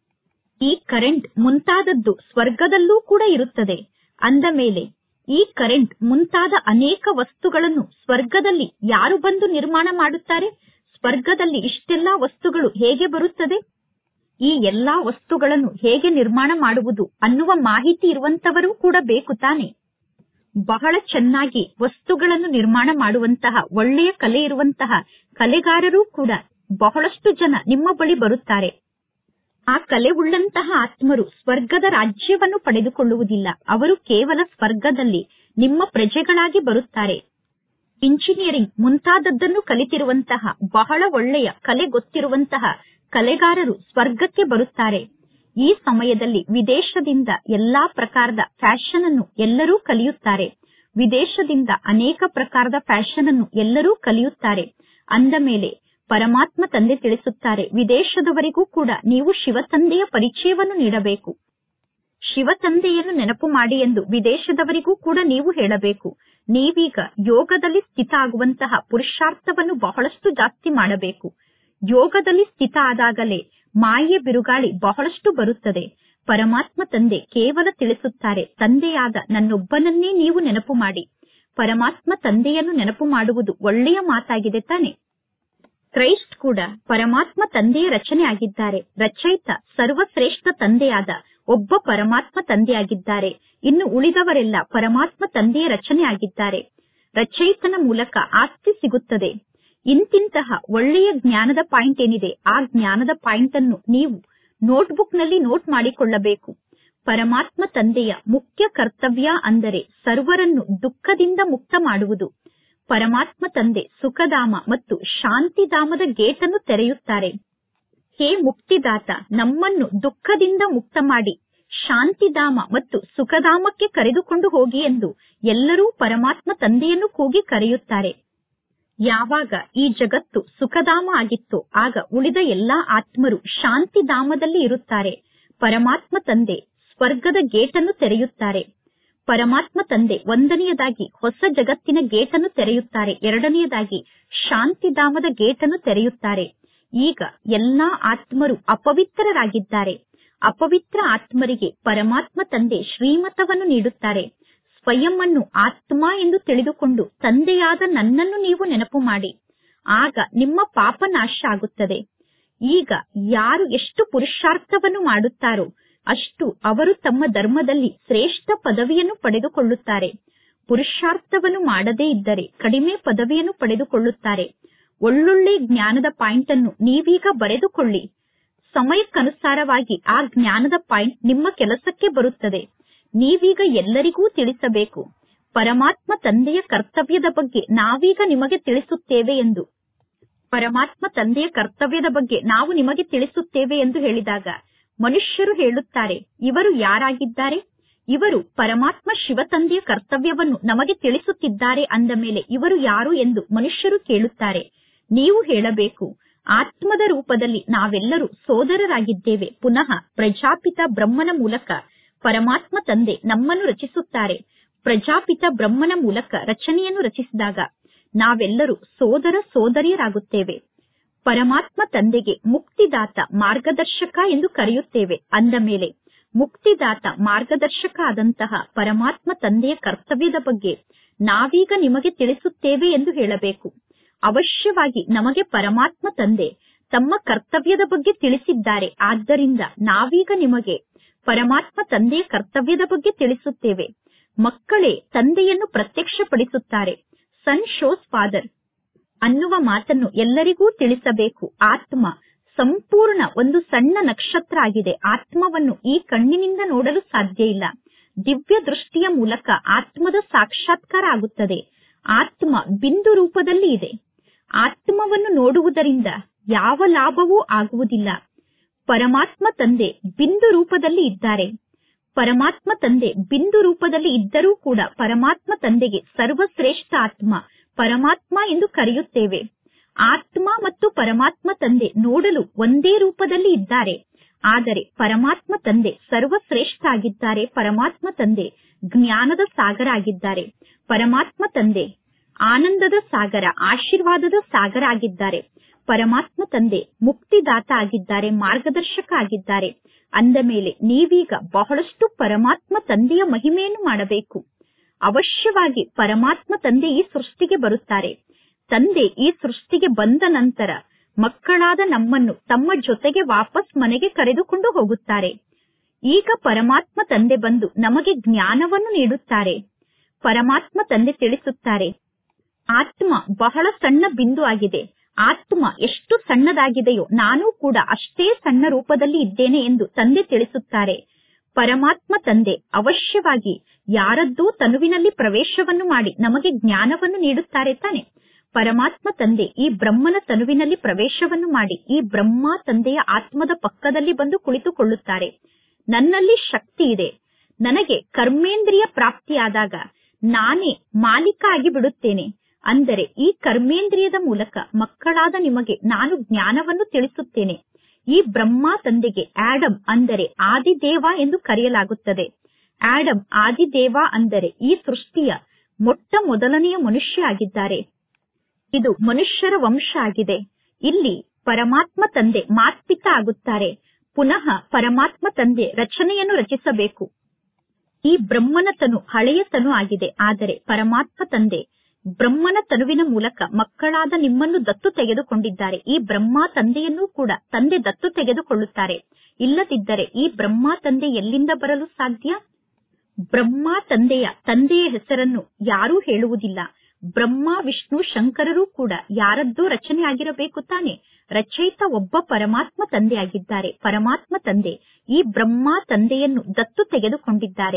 ಈ ಕರೆಂಟ್ ಮುಂತಾದದ್ದು ಸ್ವರ್ಗದಲ್ಲೂ ಕೂಡ ಇರುತ್ತದೆ ಅಂದ ಮೇಲೆ ಈ ಕರೆಂಟ್ ಮುಂತಾದ ಅನೇಕ ವಸ್ತುಗಳನ್ನು ಸ್ವರ್ಗದಲ್ಲಿ ಯಾರು ಬಂದು ನಿರ್ಮಾಣ ಮಾಡುತ್ತಾರೆ ಸ್ವರ್ಗದಲ್ಲಿ ಇಷ್ಟೆಲ್ಲಾ ವಸ್ತುಗಳು ಹೇಗೆ ಬರುತ್ತದೆ ಈ ಎಲ್ಲಾ ವಸ್ತುಗಳನ್ನು ಹೇಗೆ ನಿರ್ಮಾಣ ಮಾಡುವುದು ಅನ್ನುವ ಮಾಹಿತಿ ಇರುವಂತವರು ಕೂಡ ಬೇಕು ತಾನೆ ಬಹಳ ಚೆನ್ನಾಗಿ ವಸ್ತುಗಳನ್ನು ನಿರ್ಮಾಣ ಮಾಡುವಂತಹ ಒಳ್ಳೆಯ ಕಲೆ ಇರುವಂತಹ ಕಲೆಗಾರರೂ ಕೂಡ ಬಹಳಷ್ಟು ಜನ ನಿಮ್ಮ ಬಳಿ ಬರುತ್ತಾರೆ ಆ ಕಲೆ ಉಳ್ಳಂತಹ ಆತ್ಮರು ಸ್ವರ್ಗದ ರಾಜ್ಯವನ್ನು ಪಡೆದುಕೊಳ್ಳುವುದಿಲ್ಲ ಅವರು ಕೇವಲ ಸ್ವರ್ಗದಲ್ಲಿ ನಿಮ್ಮ ಪ್ರಜೆಗಳಾಗಿ ಬರುತ್ತಾರೆ ಇಂಜಿನಿಯರಿಂಗ್ ಮುಂತಾದದ್ದನ್ನು ಕಲಿತಿರುವಂತಹ ಬಹಳ ಒಳ್ಳೆಯ ಕಲೆ ಗೊತ್ತಿರುವಂತಹ ಕಲೆಗಾರರು ಸ್ವರ್ಗಕ್ಕೆ ಬರುತ್ತಾರೆ ಈ ಸಮಯದಲ್ಲಿ ವಿದೇಶದಿಂದ ಎಲ್ಲಾ ಪ್ರಕಾರದ ಫ್ಯಾಷನ್ ಅನ್ನು ಎಲ್ಲರೂ ಕಲಿಯುತ್ತಾರೆ ವಿದೇಶದಿಂದ ಅನೇಕ ಪ್ರಕಾರದ ಫ್ಯಾಷನ್ ಅನ್ನು ಎಲ್ಲರೂ ಕಲಿಯುತ್ತಾರೆ ಅಂದ ಮೇಲೆ ಪರಮಾತ್ಮ ತಂದೆ ತಿಳಿಸುತ್ತಾರೆ ವಿದೇಶದವರಿಗೂ ಕೂಡ ನೀವು ಶಿವ ತಂದೆಯ ಪರಿಚಯವನ್ನು ನೀಡಬೇಕು ಶಿವ ತಂದೆಯನ್ನು ನೆನಪು ಮಾಡಿ ಎಂದು ವಿದೇಶದವರಿಗೂ ಕೂಡ ನೀವು ಹೇಳಬೇಕು ನೀವೀಗ ಯೋಗದಲ್ಲಿ ಸ್ಥಿತ ಆಗುವಂತಹ ಪುರುಷಾರ್ಥವನ್ನು ಬಹಳಷ್ಟು ಜಾಸ್ತಿ ಮಾಡಬೇಕು ಯೋಗದಲ್ಲಿ ಸ್ಥಿತ ಆದಾಗಲೇ ಮಾಯೆ ಬಿರುಗಾಳಿ ಬಹಳಷ್ಟು ಬರುತ್ತದೆ ಪರಮಾತ್ಮ ತಂದೆ ಕೇವಲ ತಿಳಿಸುತ್ತಾರೆ ತಂದೆಯಾದ ನನ್ನೊಬ್ಬನನ್ನೇ ನೀವು ನೆನಪು ಮಾಡಿ ಪರಮಾತ್ಮ ತಂದೆಯನ್ನು ನೆನಪು ಮಾಡುವುದು ಒಳ್ಳೆಯ ಮಾತಾಗಿದೆ ತಾನೆ ಕ್ರೈಸ್ಟ್ ಕೂಡ ಪರಮಾತ್ಮ ತಂದೆಯ ರಚನೆ ಆಗಿದ್ದಾರೆ ರಚಯಿತ ಸರ್ವಶ್ರೇಷ್ಠ ತಂದೆಯಾದ ಒಬ್ಬ ಪರಮಾತ್ಮ ತಂದೆಯಾಗಿದ್ದಾರೆ ಇನ್ನು ಉಳಿದವರೆಲ್ಲ ಪರಮಾತ್ಮ ತಂದೆಯ ರಚನೆ ಆಗಿದ್ದಾರೆ ರಚಯಿತನ ಮೂಲಕ ಆಸ್ತಿ ಸಿಗುತ್ತದೆ ಇಂತಿಂತಹ ಒಳ್ಳೆಯ ಜ್ಞಾನದ ಪಾಯಿಂಟ್ ಏನಿದೆ ಆ ಜ್ಞಾನದ ಪಾಯಿಂಟ್ ಅನ್ನು ನೀವು ನೋಟ್ಬುಕ್ ನಲ್ಲಿ ನೋಟ್ ಮಾಡಿಕೊಳ್ಳಬೇಕು ಪರಮಾತ್ಮ ತಂದೆಯ ಮುಖ್ಯ ಕರ್ತವ್ಯ ಅಂದರೆ ಸರ್ವರನ್ನು ದುಃಖದಿಂದ ಮುಕ್ತ ಮಾಡುವುದು ಪರಮಾತ್ಮ ತಂದೆ ಸುಖಧಾಮ ಮತ್ತು ಶಾಂತಿಧಾಮದ ಗೇಟನ್ನು ತೆರೆಯುತ್ತಾರೆ ಹೇ ಮುಕ್ತಿದಾತ ನಮ್ಮನ್ನು ದುಃಖದಿಂದ ಮುಕ್ತ ಮಾಡಿ ಶಾಂತಿಧಾಮ ಮತ್ತು ಸುಖಧಾಮಕ್ಕೆ ಕರೆದುಕೊಂಡು ಹೋಗಿ ಎಂದು ಎಲ್ಲರೂ ಪರಮಾತ್ಮ ತಂದೆಯನ್ನು ಕೂಗಿ ಕರೆಯುತ್ತಾರೆ ಯಾವಾಗ ಈ ಜಗತ್ತು ಸುಖಧಾಮ ಆಗಿತ್ತೋ ಆಗ ಉಳಿದ ಎಲ್ಲಾ ಆತ್ಮರು ಶಾಂತಿಧಾಮದಲ್ಲಿ ಇರುತ್ತಾರೆ ಪರಮಾತ್ಮ ತಂದೆ ಸ್ವರ್ಗದ ಗೇಟನ್ನು ತೆರೆಯುತ್ತಾರೆ ಪರಮಾತ್ಮ ತಂದೆ ಒಂದನೆಯದಾಗಿ ಹೊಸ ಜಗತ್ತಿನ ಗೇಟನ್ನು ತೆರೆಯುತ್ತಾರೆ ಎರಡನೆಯದಾಗಿ ಶಾಂತಿಧಾಮದ ಗೇಟನ್ನು ತೆರೆಯುತ್ತಾರೆ ಈಗ ಎಲ್ಲಾ ಆತ್ಮರು ಅಪವಿತ್ರರಾಗಿದ್ದಾರೆ ಅಪವಿತ್ರ ಆತ್ಮರಿಗೆ ಪರಮಾತ್ಮ ತಂದೆ ಶ್ರೀಮತವನ್ನು ನೀಡುತ್ತಾರೆ ಸ್ವಯಂ ಅನ್ನು ಆತ್ಮ ಎಂದು ತಿಳಿದುಕೊಂಡು ತಂದೆಯಾದ ನನ್ನನ್ನು ನೀವು ನೆನಪು ಮಾಡಿ ಆಗ ನಿಮ್ಮ ಪಾಪ ನಾಶ ಆಗುತ್ತದೆ ಈಗ ಯಾರು ಎಷ್ಟು ಪುರುಷಾರ್ಥವನ್ನು ಮಾಡುತ್ತಾರೋ ಅಷ್ಟು ಅವರು ತಮ್ಮ ಧರ್ಮದಲ್ಲಿ ಶ್ರೇಷ್ಠ ಪದವಿಯನ್ನು ಪಡೆದುಕೊಳ್ಳುತ್ತಾರೆ ಪುರುಷಾರ್ಥವನ್ನು ಮಾಡದೇ ಇದ್ದರೆ ಕಡಿಮೆ ಪದವಿಯನ್ನು ಪಡೆದುಕೊಳ್ಳುತ್ತಾರೆ ಒಳ್ಳೊಳ್ಳೆ ಜ್ಞಾನದ ಪಾಯಿಂಟ್ ಅನ್ನು ನೀವೀಗ ಬರೆದುಕೊಳ್ಳಿ ಸಮಯಕ್ಕನುಸಾರವಾಗಿ ಆ ಜ್ಞಾನದ ಪಾಯಿಂಟ್ ನಿಮ್ಮ ಕೆಲಸಕ್ಕೆ ಬರುತ್ತದೆ ನೀವೀಗ ಎಲ್ಲರಿಗೂ ತಿಳಿಸಬೇಕು ಪರಮಾತ್ಮ ತಂದೆಯ ಕರ್ತವ್ಯದ ಬಗ್ಗೆ ನಾವೀಗ ನಿಮಗೆ ತಿಳಿಸುತ್ತೇವೆ ಎಂದು ಪರಮಾತ್ಮ ತಂದೆಯ ಕರ್ತವ್ಯದ ಬಗ್ಗೆ ನಾವು ನಿಮಗೆ ತಿಳಿಸುತ್ತೇವೆ ಎಂದು ಹೇಳಿದಾಗ ಮನುಷ್ಯರು ಹೇಳುತ್ತಾರೆ ಇವರು ಯಾರಾಗಿದ್ದಾರೆ ಇವರು ಪರಮಾತ್ಮ ಶಿವ ತಂದೆಯ ಕರ್ತವ್ಯವನ್ನು ನಮಗೆ ತಿಳಿಸುತ್ತಿದ್ದಾರೆ ಅಂದ ಮೇಲೆ ಇವರು ಯಾರು ಎಂದು ಮನುಷ್ಯರು ಕೇಳುತ್ತಾರೆ ನೀವು ಹೇಳಬೇಕು ಆತ್ಮದ ರೂಪದಲ್ಲಿ ನಾವೆಲ್ಲರೂ ಸೋದರರಾಗಿದ್ದೇವೆ ಪುನಃ ಪ್ರಜಾಪಿತ ಬ್ರಹ್ಮನ ಮೂಲಕ ಪರಮಾತ್ಮ ತಂದೆ ನಮ್ಮನ್ನು ರಚಿಸುತ್ತಾರೆ ಪ್ರಜಾಪಿತ ಬ್ರಹ್ಮನ ಮೂಲಕ ರಚನೆಯನ್ನು ರಚಿಸಿದಾಗ ನಾವೆಲ್ಲರೂ ಸೋದರ ಸೋದರಿಯರಾಗುತ್ತೇವೆ ಪರಮಾತ್ಮ ತಂದೆಗೆ ಮುಕ್ತಿದಾತ ಮಾರ್ಗದರ್ಶಕ ಎಂದು ಕರೆಯುತ್ತೇವೆ ಅಂದ ಮೇಲೆ ಮುಕ್ತಿದಾತ ಮಾರ್ಗದರ್ಶಕ ಆದಂತಹ ಪರಮಾತ್ಮ ತಂದೆಯ ಕರ್ತವ್ಯದ ಬಗ್ಗೆ ನಾವೀಗ ನಿಮಗೆ ತಿಳಿಸುತ್ತೇವೆ ಎಂದು ಹೇಳಬೇಕು ಅವಶ್ಯವಾಗಿ ನಮಗೆ ಪರಮಾತ್ಮ ತಂದೆ ತಮ್ಮ ಕರ್ತವ್ಯದ ಬಗ್ಗೆ ತಿಳಿಸಿದ್ದಾರೆ ಆದ್ದರಿಂದ ನಾವೀಗ ನಿಮಗೆ ಪರಮಾತ್ಮ ತಂದೆಯ ಕರ್ತವ್ಯದ ಬಗ್ಗೆ ತಿಳಿಸುತ್ತೇವೆ ಮಕ್ಕಳೇ ತಂದೆಯನ್ನು ಪ್ರತ್ಯಕ್ಷಪಡಿಸುತ್ತಾರೆ ಸನ್ ಶೋಸ್ ಫಾದರ್ ಅನ್ನುವ ಮಾತನ್ನು ಎಲ್ಲರಿಗೂ ತಿಳಿಸಬೇಕು ಆತ್ಮ ಸಂಪೂರ್ಣ ಒಂದು ಸಣ್ಣ ನಕ್ಷತ್ರ ಆಗಿದೆ ಆತ್ಮವನ್ನು ಈ ಕಣ್ಣಿನಿಂದ ನೋಡಲು ಸಾಧ್ಯ ಇಲ್ಲ ದಿವ್ಯ ದೃಷ್ಟಿಯ ಮೂಲಕ ಆತ್ಮದ ಸಾಕ್ಷಾತ್ಕಾರ ಆಗುತ್ತದೆ ಆತ್ಮ ಬಿಂದು ರೂಪದಲ್ಲಿ ಇದೆ ಆತ್ಮವನ್ನು ನೋಡುವುದರಿಂದ ಯಾವ ಲಾಭವೂ ಆಗುವುದಿಲ್ಲ ಪರಮಾತ್ಮ ತಂದೆ ಬಿಂದು ರೂಪದಲ್ಲಿ ಇದ್ದಾರೆ ಪರಮಾತ್ಮ ತಂದೆ ಬಿಂದು ರೂಪದಲ್ಲಿ ಇದ್ದರೂ ಕೂಡ ಪರಮಾತ್ಮ ತಂದೆಗೆ ಸರ್ವಶ್ರೇಷ್ಠ ಆತ್ಮ ಪರಮಾತ್ಮ ಎಂದು ಕರೆಯುತ್ತೇವೆ ಆತ್ಮ ಮತ್ತು ಪರಮಾತ್ಮ ತಂದೆ ನೋಡಲು ಒಂದೇ ರೂಪದಲ್ಲಿ ಇದ್ದಾರೆ ಆದರೆ ಪರಮಾತ್ಮ ತಂದೆ ಸರ್ವಶ್ರೇಷ್ಠ ಆಗಿದ್ದಾರೆ ಪರಮಾತ್ಮ ತಂದೆ ಜ್ಞಾನದ ಸಾಗರ ಆಗಿದ್ದಾರೆ ಪರಮಾತ್ಮ ತಂದೆ ಆನಂದದ ಸಾಗರ ಆಶೀರ್ವಾದದ ಸಾಗರ ಆಗಿದ್ದಾರೆ ಪರಮಾತ್ಮ ತಂದೆ ಮುಕ್ತಿದಾತ ಆಗಿದ್ದಾರೆ ಮಾರ್ಗದರ್ಶಕ ಆಗಿದ್ದಾರೆ ಅಂದ ಮೇಲೆ ನೀವೀಗ ಬಹಳಷ್ಟು ಪರಮಾತ್ಮ ತಂದೆಯ ಮಹಿಮೆಯನ್ನು ಮಾಡಬೇಕು ಅವಶ್ಯವಾಗಿ ಪರಮಾತ್ಮ ತಂದೆ ಈ ಸೃಷ್ಟಿಗೆ ಬರುತ್ತಾರೆ ತಂದೆ ಈ ಸೃಷ್ಟಿಗೆ ಬಂದ ನಂತರ ಮಕ್ಕಳಾದ ನಮ್ಮನ್ನು ತಮ್ಮ ಜೊತೆಗೆ ವಾಪಸ್ ಮನೆಗೆ ಕರೆದುಕೊಂಡು ಹೋಗುತ್ತಾರೆ ಈಗ ಪರಮಾತ್ಮ ತಂದೆ ಬಂದು ನಮಗೆ ಜ್ಞಾನವನ್ನು ನೀಡುತ್ತಾರೆ ಪರಮಾತ್ಮ ತಂದೆ ತಿಳಿಸುತ್ತಾರೆ ಆತ್ಮ ಬಹಳ ಸಣ್ಣ ಬಿಂದು ಆಗಿದೆ ಆತ್ಮ ಎಷ್ಟು ಸಣ್ಣದಾಗಿದೆಯೋ ನಾನು ಕೂಡ ಅಷ್ಟೇ ಸಣ್ಣ ರೂಪದಲ್ಲಿ ಇದ್ದೇನೆ ಎಂದು ತಂದೆ ತಿಳಿಸುತ್ತಾರೆ ಪರಮಾತ್ಮ ತಂದೆ ಅವಶ್ಯವಾಗಿ ಯಾರದ್ದೂ ತನುವಿನಲ್ಲಿ ಪ್ರವೇಶವನ್ನು ಮಾಡಿ ನಮಗೆ ಜ್ಞಾನವನ್ನು ನೀಡುತ್ತಾರೆ ತಾನೆ ಪರಮಾತ್ಮ ತಂದೆ ಈ ಬ್ರಹ್ಮನ ತನುವಿನಲ್ಲಿ ಪ್ರವೇಶವನ್ನು ಮಾಡಿ ಈ ಬ್ರಹ್ಮ ತಂದೆಯ ಆತ್ಮದ ಪಕ್ಕದಲ್ಲಿ ಬಂದು ಕುಳಿತುಕೊಳ್ಳುತ್ತಾರೆ ನನ್ನಲ್ಲಿ ಶಕ್ತಿ ಇದೆ ನನಗೆ ಕರ್ಮೇಂದ್ರಿಯ ಪ್ರಾಪ್ತಿಯಾದಾಗ ನಾನೇ ಮಾಲೀಕ ಆಗಿ ಬಿಡುತ್ತೇನೆ ಅಂದರೆ ಈ ಕರ್ಮೇಂದ್ರಿಯದ ಮೂಲಕ ಮಕ್ಕಳಾದ ನಿಮಗೆ ನಾನು ಜ್ಞಾನವನ್ನು ತಿಳಿಸುತ್ತೇನೆ ಈ ಬ್ರಹ್ಮ ತಂದೆಗೆ ಆಡಮ್ ಅಂದರೆ ಆದಿದೇವ ಎಂದು ಕರೆಯಲಾಗುತ್ತದೆ ಆಡಮ್ ಆದಿದೇವ ಅಂದರೆ ಈ ಸೃಷ್ಟಿಯ ಮೊಟ್ಟ ಮೊದಲನೆಯ ಮನುಷ್ಯ ಆಗಿದ್ದಾರೆ ಇದು ಮನುಷ್ಯರ ವಂಶ ಆಗಿದೆ ಇಲ್ಲಿ ಪರಮಾತ್ಮ ತಂದೆ ಮಾತ್ಪಿತ ಆಗುತ್ತಾರೆ ಪುನಃ ಪರಮಾತ್ಮ ತಂದೆ ರಚನೆಯನ್ನು ರಚಿಸಬೇಕು ಈ ಬ್ರಹ್ಮನ ತನು ಹಳೆಯ ತನು ಆಗಿದೆ ಆದರೆ ಪರಮಾತ್ಮ ತಂದೆ ಬ್ರಹ್ಮನ ತನುವಿನ ಮೂಲಕ ಮಕ್ಕಳಾದ ನಿಮ್ಮನ್ನು ದತ್ತು ತೆಗೆದುಕೊಂಡಿದ್ದಾರೆ ಈ ಬ್ರಹ್ಮ ತಂದೆಯನ್ನೂ ಕೂಡ ತಂದೆ ದತ್ತು ತೆಗೆದುಕೊಳ್ಳುತ್ತಾರೆ ಇಲ್ಲದಿದ್ದರೆ ಈ ಬ್ರಹ್ಮ ತಂದೆ ಎಲ್ಲಿಂದ ಬರಲು ಸಾಧ್ಯ ಬ್ರಹ್ಮ ತಂದೆಯ ತಂದೆಯ ಹೆಸರನ್ನು ಯಾರೂ ಹೇಳುವುದಿಲ್ಲ ಬ್ರಹ್ಮ ವಿಷ್ಣು ಶಂಕರರೂ ಕೂಡ ಯಾರದ್ದೂ ರಚನೆ ಆಗಿರಬೇಕು ತಾನೆ ರಚಯಿತ ಒಬ್ಬ ಪರಮಾತ್ಮ ತಂದೆ ಆಗಿದ್ದಾರೆ ಪರಮಾತ್ಮ ತಂದೆ ಈ ಬ್ರಹ್ಮ ತಂದೆಯನ್ನು ದತ್ತು ತೆಗೆದುಕೊಂಡಿದ್ದಾರೆ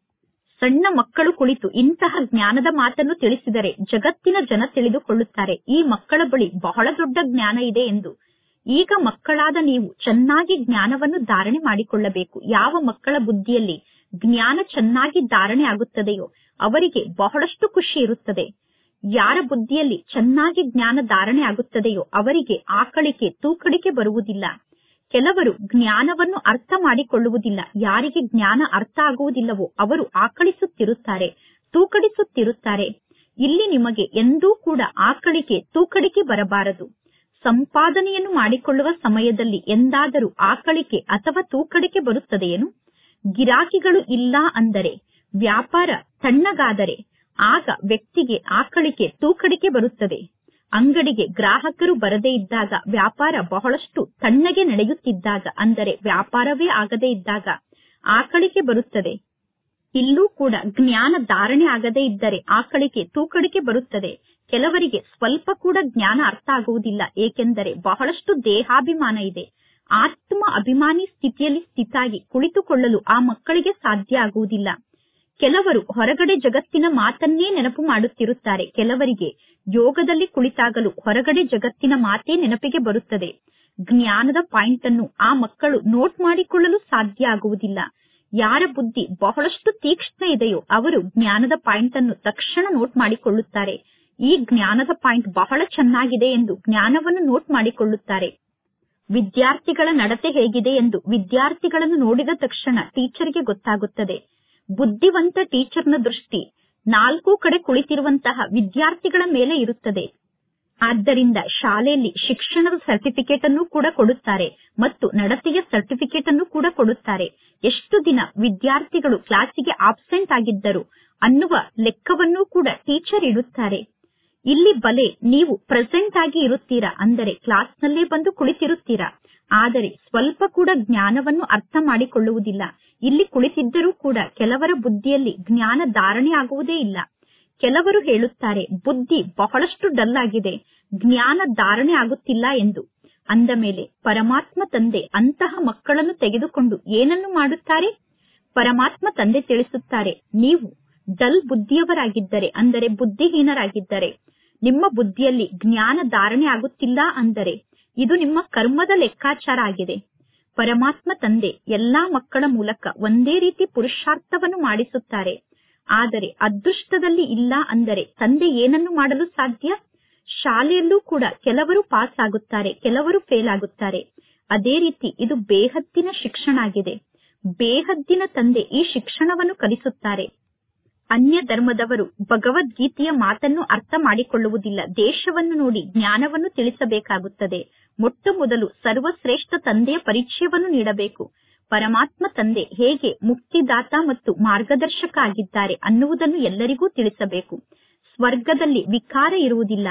ಸಣ್ಣ ಮಕ್ಕಳು ಕುಳಿತು ಇಂತಹ ಜ್ಞಾನದ ಮಾತನ್ನು ತಿಳಿಸಿದರೆ ಜಗತ್ತಿನ ಜನ ತಿಳಿದುಕೊಳ್ಳುತ್ತಾರೆ ಈ ಮಕ್ಕಳ ಬಳಿ ಬಹಳ ದೊಡ್ಡ ಜ್ಞಾನ ಇದೆ ಎಂದು ಈಗ ಮಕ್ಕಳಾದ ನೀವು ಚೆನ್ನಾಗಿ ಜ್ಞಾನವನ್ನು ಧಾರಣೆ ಮಾಡಿಕೊಳ್ಳಬೇಕು ಯಾವ ಮಕ್ಕಳ ಬುದ್ಧಿಯಲ್ಲಿ ಜ್ಞಾನ ಚೆನ್ನಾಗಿ ಧಾರಣೆ ಆಗುತ್ತದೆಯೋ ಅವರಿಗೆ ಬಹಳಷ್ಟು ಖುಷಿ ಇರುತ್ತದೆ ಯಾರ ಬುದ್ಧಿಯಲ್ಲಿ ಚೆನ್ನಾಗಿ ಜ್ಞಾನ ಧಾರಣೆ ಆಗುತ್ತದೆಯೋ ಅವರಿಗೆ ಆಕಳಿಕೆ ತೂಕಡಿಕೆ ಬರುವುದಿಲ್ಲ ಕೆಲವರು ಜ್ಞಾನವನ್ನು ಅರ್ಥ ಮಾಡಿಕೊಳ್ಳುವುದಿಲ್ಲ ಯಾರಿಗೆ ಜ್ಞಾನ ಅರ್ಥ ಆಗುವುದಿಲ್ಲವೋ ಅವರು ಆಕಳಿಸುತ್ತಿರುತ್ತಾರೆ ತೂಕಡಿಸುತ್ತಿರುತ್ತಾರೆ ಇಲ್ಲಿ ನಿಮಗೆ ಎಂದೂ ಕೂಡ ಆಕಳಿಕೆ ತೂಕಡಿಕೆ ಬರಬಾರದು ಸಂಪಾದನೆಯನ್ನು ಮಾಡಿಕೊಳ್ಳುವ ಸಮಯದಲ್ಲಿ ಎಂದಾದರೂ ಆಕಳಿಕೆ ಅಥವಾ ತೂಕಡಿಕೆ ಬರುತ್ತದೆಯೇನು ಗಿರಾಕಿಗಳು ಇಲ್ಲ ಅಂದರೆ ವ್ಯಾಪಾರ ತಣ್ಣಗಾದರೆ ಆಗ ವ್ಯಕ್ತಿಗೆ ಆಕಳಿಕೆ ತೂಕಡಿಕೆ ಬರುತ್ತದೆ ಅಂಗಡಿಗೆ ಗ್ರಾಹಕರು ಬರದೇ ಇದ್ದಾಗ ವ್ಯಾಪಾರ ಬಹಳಷ್ಟು ತಣ್ಣಗೆ ನಡೆಯುತ್ತಿದ್ದಾಗ ಅಂದರೆ ವ್ಯಾಪಾರವೇ ಆಗದೇ ಇದ್ದಾಗ ಆಕಳಿಕೆ ಬರುತ್ತದೆ ಇಲ್ಲೂ ಕೂಡ ಜ್ಞಾನ ಧಾರಣೆ ಆಗದೇ ಇದ್ದರೆ ಆಕಳಿಕೆ ತೂಕಡಿಕೆ ಬರುತ್ತದೆ ಕೆಲವರಿಗೆ ಸ್ವಲ್ಪ ಕೂಡ ಜ್ಞಾನ ಅರ್ಥ ಆಗುವುದಿಲ್ಲ ಏಕೆಂದರೆ ಬಹಳಷ್ಟು ದೇಹಾಭಿಮಾನ ಇದೆ ಆತ್ಮ ಅಭಿಮಾನಿ ಸ್ಥಿತಿಯಲ್ಲಿ ಸ್ಥಿತಾಗಿ ಕುಳಿತುಕೊಳ್ಳಲು ಆ ಮಕ್ಕಳಿಗೆ ಸಾಧ್ಯ ಆಗುವುದಿಲ್ಲ ಕೆಲವರು ಹೊರಗಡೆ ಜಗತ್ತಿನ ಮಾತನ್ನೇ ನೆನಪು ಮಾಡುತ್ತಿರುತ್ತಾರೆ ಕೆಲವರಿಗೆ ಯೋಗದಲ್ಲಿ ಕುಳಿತಾಗಲು ಹೊರಗಡೆ ಜಗತ್ತಿನ ಮಾತೇ ನೆನಪಿಗೆ ಬರುತ್ತದೆ ಜ್ಞಾನದ ಪಾಯಿಂಟ್ ಅನ್ನು ಆ ಮಕ್ಕಳು ನೋಟ್ ಮಾಡಿಕೊಳ್ಳಲು ಸಾಧ್ಯ ಆಗುವುದಿಲ್ಲ ಯಾರ ಬುದ್ಧಿ ಬಹಳಷ್ಟು ತೀಕ್ಷ್ಣ ಇದೆಯೋ ಅವರು ಜ್ಞಾನದ ಪಾಯಿಂಟ್ ಅನ್ನು ತಕ್ಷಣ ನೋಟ್ ಮಾಡಿಕೊಳ್ಳುತ್ತಾರೆ ಈ ಜ್ಞಾನದ ಪಾಯಿಂಟ್ ಬಹಳ ಚೆನ್ನಾಗಿದೆ ಎಂದು ಜ್ಞಾನವನ್ನು ನೋಟ್ ಮಾಡಿಕೊಳ್ಳುತ್ತಾರೆ ವಿದ್ಯಾರ್ಥಿಗಳ ನಡತೆ ಹೇಗಿದೆ ಎಂದು ವಿದ್ಯಾರ್ಥಿಗಳನ್ನು ನೋಡಿದ ತಕ್ಷಣ ಟೀಚರ್ಗೆ ಗೊತ್ತಾಗುತ್ತದೆ ಬುದ್ಧಿವಂತ ಟೀಚರ್ನ ದೃಷ್ಟಿ ನಾಲ್ಕು ಕಡೆ ಕುಳಿತಿರುವಂತಹ ವಿದ್ಯಾರ್ಥಿಗಳ ಮೇಲೆ ಇರುತ್ತದೆ ಆದ್ದರಿಂದ ಶಾಲೆಯಲ್ಲಿ ಶಿಕ್ಷಣದ ಸರ್ಟಿಫಿಕೇಟ್ ಅನ್ನು ಕೂಡ ಕೊಡುತ್ತಾರೆ ಮತ್ತು ನಡತೆಯ ಸರ್ಟಿಫಿಕೇಟ್ ಅನ್ನು ಕೂಡ ಕೊಡುತ್ತಾರೆ ಎಷ್ಟು ದಿನ ವಿದ್ಯಾರ್ಥಿಗಳು ಕ್ಲಾಸಿಗೆ ಆಬ್ಸೆಂಟ್ ಆಗಿದ್ದರು ಅನ್ನುವ ಲೆಕ್ಕವನ್ನೂ ಕೂಡ ಟೀಚರ್ ಇಡುತ್ತಾರೆ ಇಲ್ಲಿ ಬಲೆ ನೀವು ಪ್ರೆಸೆಂಟ್ ಆಗಿ ಇರುತ್ತೀರಾ ಅಂದರೆ ಕ್ಲಾಸ್ನಲ್ಲೇ ಬಂದು ಕುಳಿತಿರುತ್ತೀರಾ ಆದರೆ ಸ್ವಲ್ಪ ಕೂಡ ಜ್ಞಾನವನ್ನು ಅರ್ಥ ಮಾಡಿಕೊಳ್ಳುವುದಿಲ್ಲ ಇಲ್ಲಿ ಕುಳಿತಿದ್ದರೂ ಕೂಡ ಕೆಲವರ ಬುದ್ಧಿಯಲ್ಲಿ ಜ್ಞಾನ ಧಾರಣೆ ಆಗುವುದೇ ಇಲ್ಲ ಕೆಲವರು ಹೇಳುತ್ತಾರೆ ಬುದ್ಧಿ ಬಹಳಷ್ಟು ಡಲ್ ಆಗಿದೆ ಜ್ಞಾನ ಧಾರಣೆ ಆಗುತ್ತಿಲ್ಲ ಎಂದು ಅಂದ ಮೇಲೆ ಪರಮಾತ್ಮ ತಂದೆ ಅಂತಹ ಮಕ್ಕಳನ್ನು ತೆಗೆದುಕೊಂಡು ಏನನ್ನು ಮಾಡುತ್ತಾರೆ ಪರಮಾತ್ಮ ತಂದೆ ತಿಳಿಸುತ್ತಾರೆ ನೀವು ಡಲ್ ಬುದ್ಧಿಯವರಾಗಿದ್ದರೆ ಅಂದರೆ ಬುದ್ಧಿಹೀನರಾಗಿದ್ದರೆ ನಿಮ್ಮ ಬುದ್ಧಿಯಲ್ಲಿ ಜ್ಞಾನ ಧಾರಣೆ ಆಗುತ್ತಿಲ್ಲ ಅಂದರೆ ಇದು ನಿಮ್ಮ ಕರ್ಮದ ಲೆಕ್ಕಾಚಾರ ಆಗಿದೆ ಪರಮಾತ್ಮ ತಂದೆ ಎಲ್ಲಾ ಮಕ್ಕಳ ಮೂಲಕ ಒಂದೇ ರೀತಿ ಪುರುಷಾರ್ಥವನ್ನು ಮಾಡಿಸುತ್ತಾರೆ ಆದರೆ ಅದೃಷ್ಟದಲ್ಲಿ ಇಲ್ಲ ಅಂದರೆ ತಂದೆ ಏನನ್ನು ಮಾಡಲು ಸಾಧ್ಯ ಶಾಲೆಯಲ್ಲೂ ಕೂಡ ಕೆಲವರು ಪಾಸ್ ಆಗುತ್ತಾರೆ ಕೆಲವರು ಫೇಲ್ ಆಗುತ್ತಾರೆ ಅದೇ ರೀತಿ ಇದು ಬೇಹದ್ದಿನ ಶಿಕ್ಷಣ ಆಗಿದೆ ಬೇಹದ್ದಿನ ತಂದೆ ಈ ಶಿಕ್ಷಣವನ್ನು ಕಲಿಸುತ್ತಾರೆ ಅನ್ಯ ಧರ್ಮದವರು ಭಗವದ್ಗೀತೆಯ ಮಾತನ್ನು ಅರ್ಥ ಮಾಡಿಕೊಳ್ಳುವುದಿಲ್ಲ ದೇಶವನ್ನು ನೋಡಿ ಜ್ಞಾನವನ್ನು ತಿಳಿಸಬೇಕಾಗುತ್ತದೆ ಮೊಟ್ಟ ಮೊದಲು ಸರ್ವಶ್ರೇಷ್ಠ ತಂದೆಯ ಪರಿಚಯವನ್ನು ನೀಡಬೇಕು ಪರಮಾತ್ಮ ತಂದೆ ಹೇಗೆ ಮುಕ್ತಿದಾತ ಮತ್ತು ಮಾರ್ಗದರ್ಶಕ ಆಗಿದ್ದಾರೆ ಅನ್ನುವುದನ್ನು ಎಲ್ಲರಿಗೂ ತಿಳಿಸಬೇಕು ಸ್ವರ್ಗದಲ್ಲಿ ವಿಕಾರ ಇರುವುದಿಲ್ಲ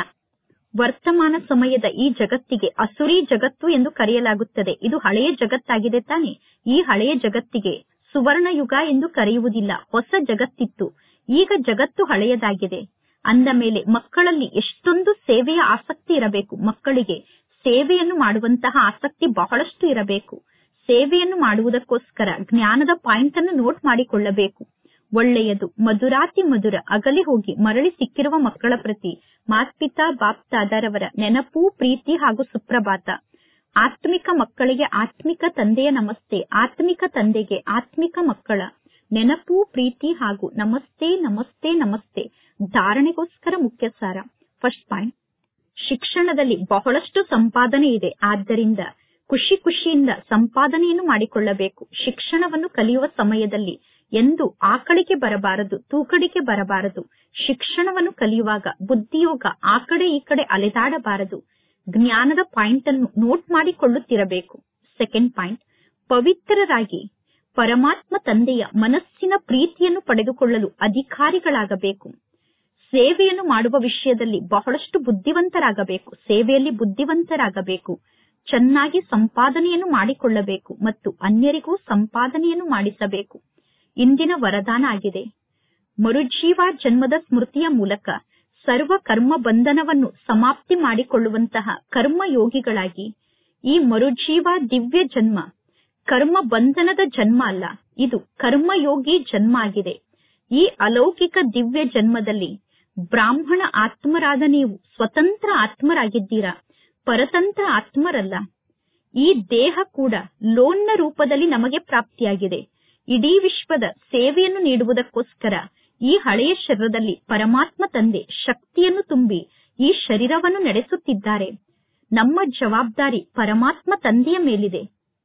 ವರ್ತಮಾನ ಸಮಯದ ಈ ಜಗತ್ತಿಗೆ ಅಸುರಿ ಜಗತ್ತು ಎಂದು ಕರೆಯಲಾಗುತ್ತದೆ ಇದು ಹಳೆಯ ಜಗತ್ತಾಗಿದೆ ತಾನೆ ಈ ಹಳೆಯ ಜಗತ್ತಿಗೆ ಸುವರ್ಣ ಯುಗ ಎಂದು ಕರೆಯುವುದಿಲ್ಲ ಹೊಸ ಜಗತ್ತಿತ್ತು ಈಗ ಜಗತ್ತು ಹಳೆಯದಾಗಿದೆ ಅಂದ ಮೇಲೆ ಮಕ್ಕಳಲ್ಲಿ ಎಷ್ಟೊಂದು ಸೇವೆಯ ಆಸಕ್ತಿ ಇರಬೇಕು ಮಕ್ಕಳಿಗೆ ಸೇವೆಯನ್ನು ಮಾಡುವಂತಹ ಆಸಕ್ತಿ ಬಹಳಷ್ಟು ಇರಬೇಕು ಸೇವೆಯನ್ನು ಮಾಡುವುದಕ್ಕೋಸ್ಕರ ಜ್ಞಾನದ ಪಾಯಿಂಟ್ ಅನ್ನು ನೋಟ್ ಮಾಡಿಕೊಳ್ಳಬೇಕು ಒಳ್ಳೆಯದು ಮಧುರಾತಿ ಮಧುರ ಅಗಲಿ ಹೋಗಿ ಮರಳಿ ಸಿಕ್ಕಿರುವ ಮಕ್ಕಳ ಪ್ರತಿ ಮಾತ್ಪಿತಾ ಬಾಪ್ತಾದರವರ ನೆನಪು ಪ್ರೀತಿ ಹಾಗೂ ಸುಪ್ರಭಾತ ಆತ್ಮಿಕ ಮಕ್ಕಳಿಗೆ ಆತ್ಮಿಕ ತಂದೆಯ ನಮಸ್ತೆ ಆತ್ಮಿಕ ತಂದೆಗೆ ಆತ್ಮಿಕ ಮಕ್ಕಳ ನೆನಪು ಪ್ರೀತಿ ಹಾಗೂ ನಮಸ್ತೆ ನಮಸ್ತೆ ನಮಸ್ತೆ ಧಾರಣೆಗೋಸ್ಕರ ಮುಖ್ಯ ಸಾರ ಫಸ್ಟ್ ಪಾಯಿಂಟ್ ಶಿಕ್ಷಣದಲ್ಲಿ ಬಹಳಷ್ಟು ಸಂಪಾದನೆ ಇದೆ ಆದ್ದರಿಂದ ಖುಷಿ ಖುಷಿಯಿಂದ ಸಂಪಾದನೆಯನ್ನು ಮಾಡಿಕೊಳ್ಳಬೇಕು ಶಿಕ್ಷಣವನ್ನು ಕಲಿಯುವ ಸಮಯದಲ್ಲಿ ಎಂದು ಆಕಳಿಗೆ ಬರಬಾರದು ತೂಕಡಿಗೆ ಬರಬಾರದು ಶಿಕ್ಷಣವನ್ನು ಕಲಿಯುವಾಗ ಬುದ್ಧಿಯೋಗ ಆ ಕಡೆ ಈ ಕಡೆ ಅಲೆದಾಡಬಾರದು ಜ್ಞಾನದ ಪಾಯಿಂಟ್ ಅನ್ನು ನೋಟ್ ಮಾಡಿಕೊಳ್ಳುತ್ತಿರಬೇಕು ಸೆಕೆಂಡ್ ಪಾಯಿಂಟ್ ಪವಿತ್ರರಾಗಿ ಪರಮಾತ್ಮ ತಂದೆಯ ಮನಸ್ಸಿನ ಪ್ರೀತಿಯನ್ನು ಪಡೆದುಕೊಳ್ಳಲು ಅಧಿಕಾರಿಗಳಾಗಬೇಕು ಸೇವೆಯನ್ನು ಮಾಡುವ ವಿಷಯದಲ್ಲಿ ಬಹಳಷ್ಟು ಬುದ್ಧಿವಂತರಾಗಬೇಕು ಸೇವೆಯಲ್ಲಿ ಬುದ್ಧಿವಂತರಾಗಬೇಕು ಚೆನ್ನಾಗಿ ಸಂಪಾದನೆಯನ್ನು ಮಾಡಿಕೊಳ್ಳಬೇಕು ಮತ್ತು ಅನ್ಯರಿಗೂ ಸಂಪಾದನೆಯನ್ನು ಮಾಡಿಸಬೇಕು ಇಂದಿನ ವರದಾನ ಆಗಿದೆ ಮರುಜೀವ ಜನ್ಮದ ಸ್ಮೃತಿಯ ಮೂಲಕ ಸರ್ವ ಕರ್ಮ ಬಂಧನವನ್ನು ಸಮಾಪ್ತಿ ಮಾಡಿಕೊಳ್ಳುವಂತಹ ಕರ್ಮಯೋಗಿಗಳಾಗಿ ಈ ಮರುಜೀವ ದಿವ್ಯ ಜನ್ಮ ಕರ್ಮ ಬಂಧನದ ಜನ್ಮ ಅಲ್ಲ ಇದು ಕರ್ಮಯೋಗಿ ಜನ್ಮ ಆಗಿದೆ ಈ ಅಲೌಕಿಕ ದಿವ್ಯ ಜನ್ಮದಲ್ಲಿ ಬ್ರಾಹ್ಮಣ ಆತ್ಮರಾದ ನೀವು ಸ್ವತಂತ್ರ ಆತ್ಮರಾಗಿದ್ದೀರಾ ಪರತಂತ್ರ ಆತ್ಮರಲ್ಲ ಈ ದೇಹ ಕೂಡ ಲೋನ್ನ ರೂಪದಲ್ಲಿ ನಮಗೆ ಪ್ರಾಪ್ತಿಯಾಗಿದೆ ಇಡೀ ವಿಶ್ವದ ಸೇವೆಯನ್ನು ನೀಡುವುದಕ್ಕೋಸ್ಕರ ಈ ಹಳೆಯ ಶರೀರದಲ್ಲಿ ಪರಮಾತ್ಮ ತಂದೆ ಶಕ್ತಿಯನ್ನು ತುಂಬಿ ಈ ಶರೀರವನ್ನು ನಡೆಸುತ್ತಿದ್ದಾರೆ ನಮ್ಮ ಜವಾಬ್ದಾರಿ ಪರಮಾತ್ಮ ತಂದೆಯ ಮೇಲಿದೆ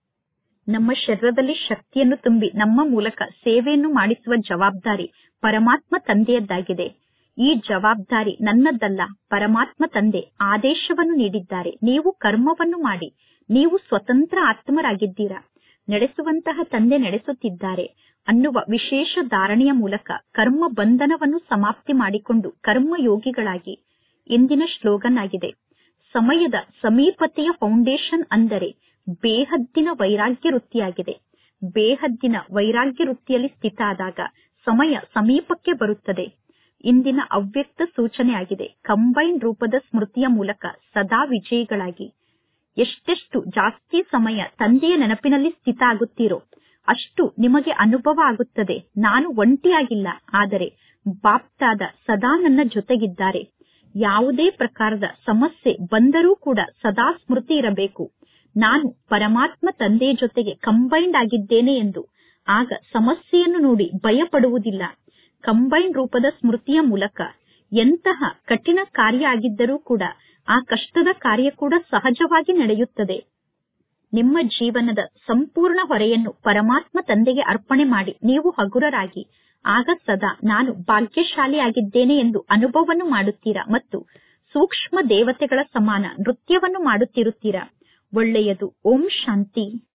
ನಮ್ಮ ಶರೀರದಲ್ಲಿ ಶಕ್ತಿಯನ್ನು ತುಂಬಿ ನಮ್ಮ ಮೂಲಕ ಸೇವೆಯನ್ನು ಮಾಡಿಸುವ ಜವಾಬ್ದಾರಿ ಪರಮಾತ್ಮ ತಂದೆಯದ್ದಾಗಿದೆ ಈ ಜವಾಬ್ದಾರಿ ನನ್ನದಲ್ಲ ಪರಮಾತ್ಮ ತಂದೆ ಆದೇಶವನ್ನು ನೀಡಿದ್ದಾರೆ ನೀವು ಕರ್ಮವನ್ನು ಮಾಡಿ ನೀವು ಸ್ವತಂತ್ರ ಆತ್ಮರಾಗಿದ್ದೀರಾ ನಡೆಸುವಂತಹ ತಂದೆ ನಡೆಸುತ್ತಿದ್ದಾರೆ ಅನ್ನುವ ವಿಶೇಷ ಧಾರಣೆಯ ಮೂಲಕ ಕರ್ಮ ಬಂಧನವನ್ನು ಸಮಾಪ್ತಿ ಮಾಡಿಕೊಂಡು ಕರ್ಮಯೋಗಿಗಳಾಗಿ ಇಂದಿನ ಶ್ಲೋಗನ್ ಆಗಿದೆ ಸಮಯದ ಸಮೀಪತೆಯ ಫೌಂಡೇಶನ್ ಅಂದರೆ ಬೇಹದ್ದಿನ ವೈರಾಗ್ಯ ವೃತ್ತಿಯಾಗಿದೆ ಬೇಹದ್ದಿನ ವೈರಾಗ್ಯ ವೃತ್ತಿಯಲ್ಲಿ ಸ್ಥಿತ ಆದಾಗ ಸಮಯ ಸಮೀಪಕ್ಕೆ ಬರುತ್ತದೆ ಇಂದಿನ ಅವ್ಯಕ್ತ ಸೂಚನೆ ಆಗಿದೆ ಕಂಬೈನ್ ರೂಪದ ಸ್ಮೃತಿಯ ಮೂಲಕ ಸದಾ ವಿಜಯಿಗಳಾಗಿ ಎಷ್ಟೆಷ್ಟು ಜಾಸ್ತಿ ಸಮಯ ತಂದೆಯ ನೆನಪಿನಲ್ಲಿ ಸ್ಥಿತ ಆಗುತ್ತೀರೋ ಅಷ್ಟು ನಿಮಗೆ ಅನುಭವ ಆಗುತ್ತದೆ ನಾನು ಒಂಟಿಯಾಗಿಲ್ಲ ಆದರೆ ಬಾಪ್ತಾದ ಸದಾ ನನ್ನ ಜೊತೆಗಿದ್ದಾರೆ ಯಾವುದೇ ಪ್ರಕಾರದ ಸಮಸ್ಯೆ ಬಂದರೂ ಕೂಡ ಸದಾ ಸ್ಮೃತಿ ಇರಬೇಕು ನಾನು ಪರಮಾತ್ಮ ತಂದೆಯ ಜೊತೆಗೆ ಕಂಬೈನ್ಡ್ ಆಗಿದ್ದೇನೆ ಎಂದು ಆಗ ಸಮಸ್ಯೆಯನ್ನು ನೋಡಿ ಭಯಪಡುವುದಿಲ್ಲ ಕಂಬೈನ್ ರೂಪದ ಸ್ಮೃತಿಯ ಮೂಲಕ ಎಂತಹ ಕಠಿಣ ಕಾರ್ಯ ಆಗಿದ್ದರೂ ಕೂಡ ಆ ಕಷ್ಟದ ಕಾರ್ಯ ಕೂಡ ಸಹಜವಾಗಿ ನಡೆಯುತ್ತದೆ ನಿಮ್ಮ ಜೀವನದ ಸಂಪೂರ್ಣ ಹೊರೆಯನ್ನು ಪರಮಾತ್ಮ ತಂದೆಗೆ ಅರ್ಪಣೆ ಮಾಡಿ ನೀವು ಹಗುರರಾಗಿ ಆಗ ಸದಾ ನಾನು ಭಾಗ್ಯಶಾಲಿಯಾಗಿದ್ದೇನೆ ಎಂದು ಅನುಭವವನ್ನು ಮಾಡುತ್ತೀರಾ ಮತ್ತು ಸೂಕ್ಷ್ಮ ದೇವತೆಗಳ ಸಮಾನ ನೃತ್ಯವನ್ನು ಮಾಡುತ್ತಿರುತ್ತೀರಾ ಒಳ್ಳೆಯದು ಓಂ ಶಾಂತಿ